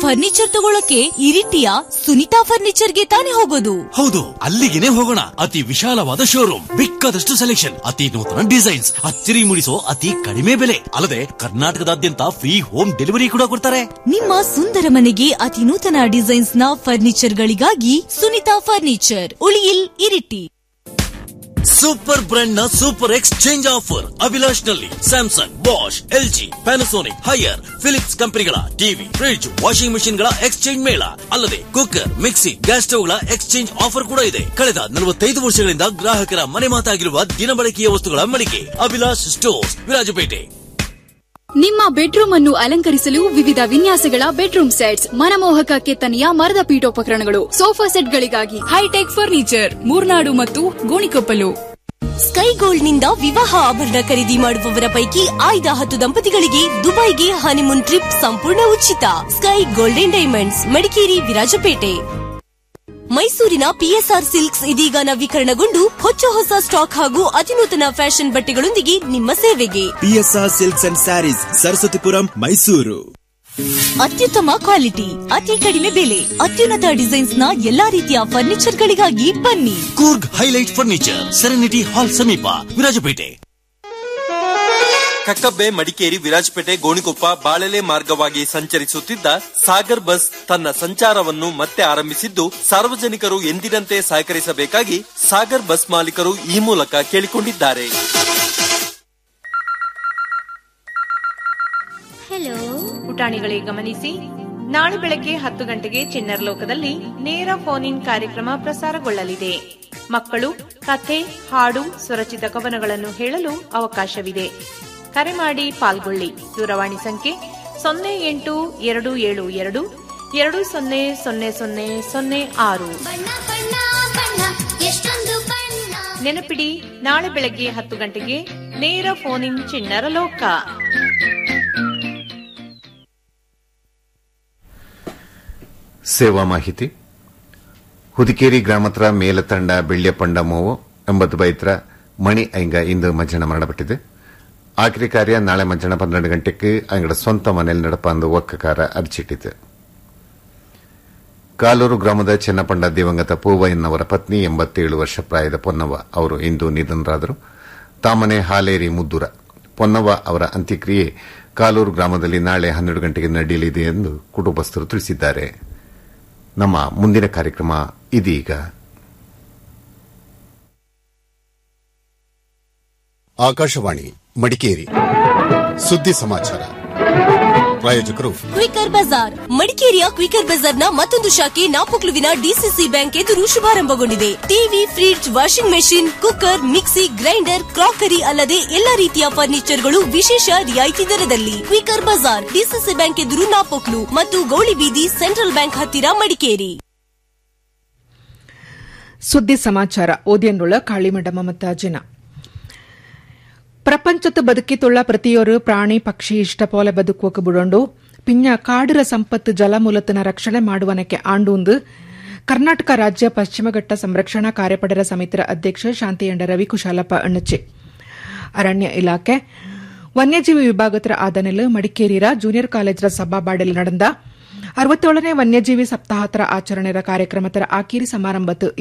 furniture ತಗೊಳಕ್ಕೆ ಇರಿಟಿಯ ಸುನಿತಾ ಫರ್ನಿಚರ್ಗೆ ತಾನೇ ಹೋಗೋದು ಹೌದು ಅಲ್ಲಿಗೆನೆ ಹೋಗೋಣ ಅತಿ ವಿಶಾಲವಾದ ಶೋರೂಮ್ ಬೇಕಾದಷ್ಟು ಸೆಲೆಕ್ಷನ್ ಅತಿ ನೂತನ ಡಿಸೈನ್ಸ್ ಅಚ್ಚರಿ ಮೂಡಿಸೋ ಅತಿ ಕಡಿಮೆ ಬೆಲೆ ಅಲ್ಲದೆ ಕರ್ನಾಟಕದಾದ್ಯಂತ ಫ್ರೀ ಹೋಮ್ ಡೆಲಿವರಿ ಕೂಡ ಕೊಡ್ತಾರೆ ನಿಮ್ಮ ಸುಂದರ ಮನೆಗೆ ಅತಿ ನೂತನ ಡಿಸೈನ್ಸ್ ನ ಫರ್ನಿಚರ್ ಗಳಿಗಾಗಿ Sunita furniture Uliyil Iritty super brand ನ ಸೂಪರ್ ಎಕ್ಸ್ಚೇಂಜ್ ಆಫರ್ ಅಭಿಲಾಷ್ ನಲ್ಲಿ Samsung Bosch LG Panasonic Haier Philips ಕಂಪನಿಗಳ ಟಿವಿ ಫ್ರಿಡ್ಜ್ ವಾಷಿಂಗ್ ಮೆಷಿನ್ ಗಳ ಎಕ್ಸ್ಚೇಂಜ್ ಮೇಳ ಅಲ್ಲದೆ ಕುಕ್ಕರ್ ಮಿಕ್ಸಿ ಗ್ಯಾಸ್ ಸ್ಟವ್ ಗಳ ಎಕ್ಸ್ಚೇಂಜ್ ಆಫರ್ ಕೂಡ ಇದೆ ಕಳೆದ ನಲವತ್ತೈದು ವರ್ಷಗಳಿಂದ ಗ್ರಾಹಕರ ಮನೆ ಮಾತಾಗಿರುವ ದಿನಬಳಕೆಯ ವಸ್ತುಗಳ ಮಳಿಗೆ ಅಭಿಲಾಷ್ ಸ್ಟೋರ್ಸ್ ವಿರಾಜಪೇಟೆ ನಿಮ್ಮ ಬೆಡ್ರೂಮ್ ಅನ್ನು ಅಲಂಕರಿಸಲು ವಿವಿಧ ವಿನ್ಯಾಸಗಳ ಬೆಡ್ರೂಮ್ ಸೆಟ್ಸ್ ಮನಮೋಹಕ ಕೆತ್ತನೆಯ ಮರದ ಪೀಠೋಪಕರಣಗಳು ಸೋಫಾ ಸೆಟ್ಗಳಿಗಾಗಿ ಹೈಟೆಕ್ ಫರ್ನಿಚರ್ ಮೂರ್ನಾಡು ಮತ್ತು ಗೋಣಿಕೊಪ್ಪಲು ಸ್ಕೈ ಗೋಲ್ಡ್ ನಿಂದ ವಿವಾಹ ಆಭರಣ ಖರೀದಿ ಮಾಡುವವರ ಪೈಕಿ ಆಯ್ದ ಹತ್ತು ದಂಪತಿಗಳಿಗೆ ದುಬೈಗೆ ಹನಿಮೂನ್ ಟ್ರಿಪ್ ಸಂಪೂರ್ಣ ಉಚಿತ sky golden diamonds Madikeri Virajpet ಮೈಸೂರಿನ ಪಿಎಸ್ಆರ್ ಸಿಲ್ಕ್ಸ್ ಇದೀಗ ನವೀಕರಣಗೊಂಡು ಹೊಚ್ಚ ಹೊಸ ಸ್ಟಾಕ್ ಹಾಗೂ ಅತಿನೂತನ ಫ್ಯಾಷನ್ ಬಟ್ಟೆಗಳೊಂದಿಗೆ ನಿಮ್ಮ ಸೇವೆಗೆ PSR silks and sarees Saraswathipuram Mysuru ಅತ್ಯುತ್ತಮ ಕ್ವಾಲಿಟಿ ಅತಿ ಕಡಿಮೆ ಬೆಲೆ ಅತ್ಯುನ್ನತ ಡಿಸೈನ್ಸ್ ನ ಎಲ್ಲಾ ರೀತಿಯ ಫರ್ನಿಚರ್ ಗಳಿಗಾಗಿ ಬನ್ನಿ Coorg highlight furniture serenity hall ಸಮೀಪ ವಿರಾಜಪೇಟೆ ಕಕ್ಕಬ್ಬೆ ಮಡಿಕೇರಿ ವಿರಾಜಪೇಟೆ ಗೋಣಿಕೊಪ್ಪ ಬಾಳೆಲೆ ಮಾರ್ಗವಾಗಿ ಸಂಚರಿಸುತ್ತಿದ್ದ ಸಾಗರ್ ಬಸ್ ತನ್ನ ಸಂಚಾರವನ್ನು ಮತ್ತೆ ಆರಂಭಿಸಿದ್ದು ಸಾರ್ವಜನಿಕರು ಎಂದಿನಂತೆ ಸಹಕರಿಸಬೇಕಾಗಿ ಸಾಗರ್ ಬಸ್ ಮಾಲೀಕರು ಈ ಮೂಲಕ ಕೇಳಿಕೊಂಡಿದ್ದಾರೆ ಪುಟಾಣಿಗಳೇ ಗಮನಿಸಿ ನಾಳೆ ಬೆಳಗ್ಗೆ ಹತ್ತು ಗಂಟೆಗೆ ಚಿನ್ನರ್ ಲೋಕದಲ್ಲಿ ನೇರ ಫೋನ್ ಇನ್ ಕಾರ್ಯಕ್ರಮ ಪ್ರಸಾರಗೊಳ್ಳಲಿದೆ ಮಕ್ಕಳು ಕಥೆ ಹಾಡು ಸ್ವರಚಿತ ಕವನಗಳನ್ನು ಹೇಳಲು ಅವಕಾಶವಿದೆ ಕರೆ ಮಾಡಿ ಪಾಲ್ಗೊಳ್ಳಿ ದೂರವಾಣಿ ಸಂಖ್ಯೆ ಸೊನ್ನೆ ಎಂಟು ಎರಡು ಏಳು ಎರಡು ಎರಡು ಸೊನ್ನೆ ಸೊನ್ನೆ ಸೊನ್ನೆ ಸೊನ್ನೆ ಆರು ನೆನಪಿಡಿ ನಾಳೆ ಬೆಳಗ್ಗೆ ಹತ್ತು ಗಂಟೆಗೆ ನೇರ ಫೋನ್ ಇನ್ ಚಿಣ್ಣರ ಲೋಕ ಸೇವಾ ಮಾಹಿತಿ ಹುದಿಕೇರಿ ಗ್ರಾಮತ್ರ ಮೇಲತಂಡ ಬೆಳ್ಯಪಂಡ ಮೋವು ಎಂಬತ್ತು ಬೈತ್ರ ಮಣಿ ಐಂಗ ಇಂದು ಮಧ್ಯಾಹ್ನ ಮರಣಪಟ್ಟಿದೆ ಆಖರಿ ಕಾರ್ಯ ನಾಳೆ ಮಧ್ಯಾಹ್ನ ಪನ್ನೆರಡು ಗಂಟೆಗೆ ಅಂಗಡ ಸ್ವಂತ ಮನೆಯಲ್ಲಿ ನಡಪಂದು ಒಕ್ಕಕಾರ ಅರ್ಚಿಟ್ಟಿತು ಕಾಲೂರು ಗ್ರಾಮದ ಚೆನ್ನಪಂಡ ದಿವಂಗತ ಪೂವಯ್ಯನವರ ಪತ್ನಿ ಎಂಬತ್ತೇಳು ವರ್ಷ ಪ್ರಾಯದ ಪೊನ್ನವ್ವ ಅವರು ಇಂದು ನಿಧನರಾದರು ತಾಮನೆ ಹಾಲೇರಿ ಮುದ್ದೂರ ಪೊನ್ನವ್ವ ಅವರ ಅಂತ್ಯಕ್ರಿಯೆ ಕಾಲೂರು ಗ್ರಾಮದಲ್ಲಿ ನಾಳೆ ಹನ್ನೆರಡು ಗಂಟೆಗೆ ನಡೆಯಲಿದೆ ಎಂದು ಕುಟುಂಬಸ್ಥರು ತಿಳಿಸಿದ್ದಾರೆ ನಮ್ಮ ಮುಂದಿನ ಕಾರ್ಯಕ್ರಮ ಇದೀಗ ಆಕಾಶವಾಣಿ ಮಡಿಕೇರಿ ಸುದ್ದಿ ಸಮಾಚಾರ ಪ್ರಾಯೋಜಕರು ಕ್ವಿಕರ್ ಬಜಾರ್ ಮಡಿಕೇರಿಯ ಕ್ವಿಕರ್ ಬಜಾರ್ನ ಮತ್ತೊಂದು ಶಾಖೆ ನಾಪೊಕ್ಲುವಿನ ಡಿಸಿಸಿ ಬ್ಯಾಂಕ್ ಎದುರು ಶುಭಾರಂಭಗೊಂಡಿದೆ TV fridge washing machine cooker mixie grinder crockery ಅಲ್ಲದೆ ಎಲ್ಲಾ ರೀತಿಯ ಫರ್ನಿಚರ್ಗಳು ವಿಶೇಷ ರಿಯಾಯಿತಿ ದರದಲ್ಲಿ ಕ್ವಿಕರ್ ಬಜಾರ್ ಡಿಸಿಸಿ ಬ್ಯಾಂಕ್ ಎದುರು ನಾಪೊಕ್ಲು ಮತ್ತು ಗೌಳಿಬೀದಿ ಸೆಂಟ್ರಲ್ ಬ್ಯಾಂಕ್ ಹತ್ತಿರ ಮಡಿಕೇರಿ ಸುದ್ದಿ ಸಮಾಚಾರ ಓದಿಯನ್ನುಳ್ಳ ಕಾಳಿಮಡಮ ಮತ್ತ ಜಿನ ಪ್ರಪಂಚದ ಬದುಕಿತುಳ್ಳ ಪ್ರತಿಯೊರು ಪ್ರಾಣಿ ಪಕ್ಷಿ ಇಷ್ಟಪೋಲೆ ಬದುಕುವಕ್ಕೆ ಬಿಡೊಂಡು ಪಿಂಜ ಕಾಡಿರ ಸಂಪತ್ತು ಜಲಮೂಲತನ ರಕ್ಷಣೆ ಮಾಡುವನಕ್ಕೆ ಆಂಡೂಂದು ಕರ್ನಾಟಕ ರಾಜ್ಯ ಪಶ್ಚಿಮಘಟ್ಟ ಸಂರಕ್ಷಣಾ ಕಾರ್ಯಪಡೆರ ಸಮಿತಿಯ ಅಧ್ಯಕ್ಷ ಶಾಂತಿಯಂಡ ರವಿ ಕುಶಾಲಪ್ಪ ಅಣ್ಣಚ್ಚೆ ಅರಣ್ಯ ಇಲಾಖೆ ವನ್ಯಜೀವಿ ವಿಭಾಗದ ಆದನೆಲ್ ಮಡಿಕೇರಿರ ಜೂನಿಯರ್ ಕಾಲೇಜರ ಸಭಾಬಾಡೆಲ್ ನಡೆದ ಅರವತ್ತೇಳನೇ ವನ್ಯಜೀವಿ ಸಪ್ತಾಹತರ ಆಚರಣೆಯ ಕಾರ್ಯಕ್ರಮದ ಆಕೀರಿ ಸಮಾರಂಭತ್ತು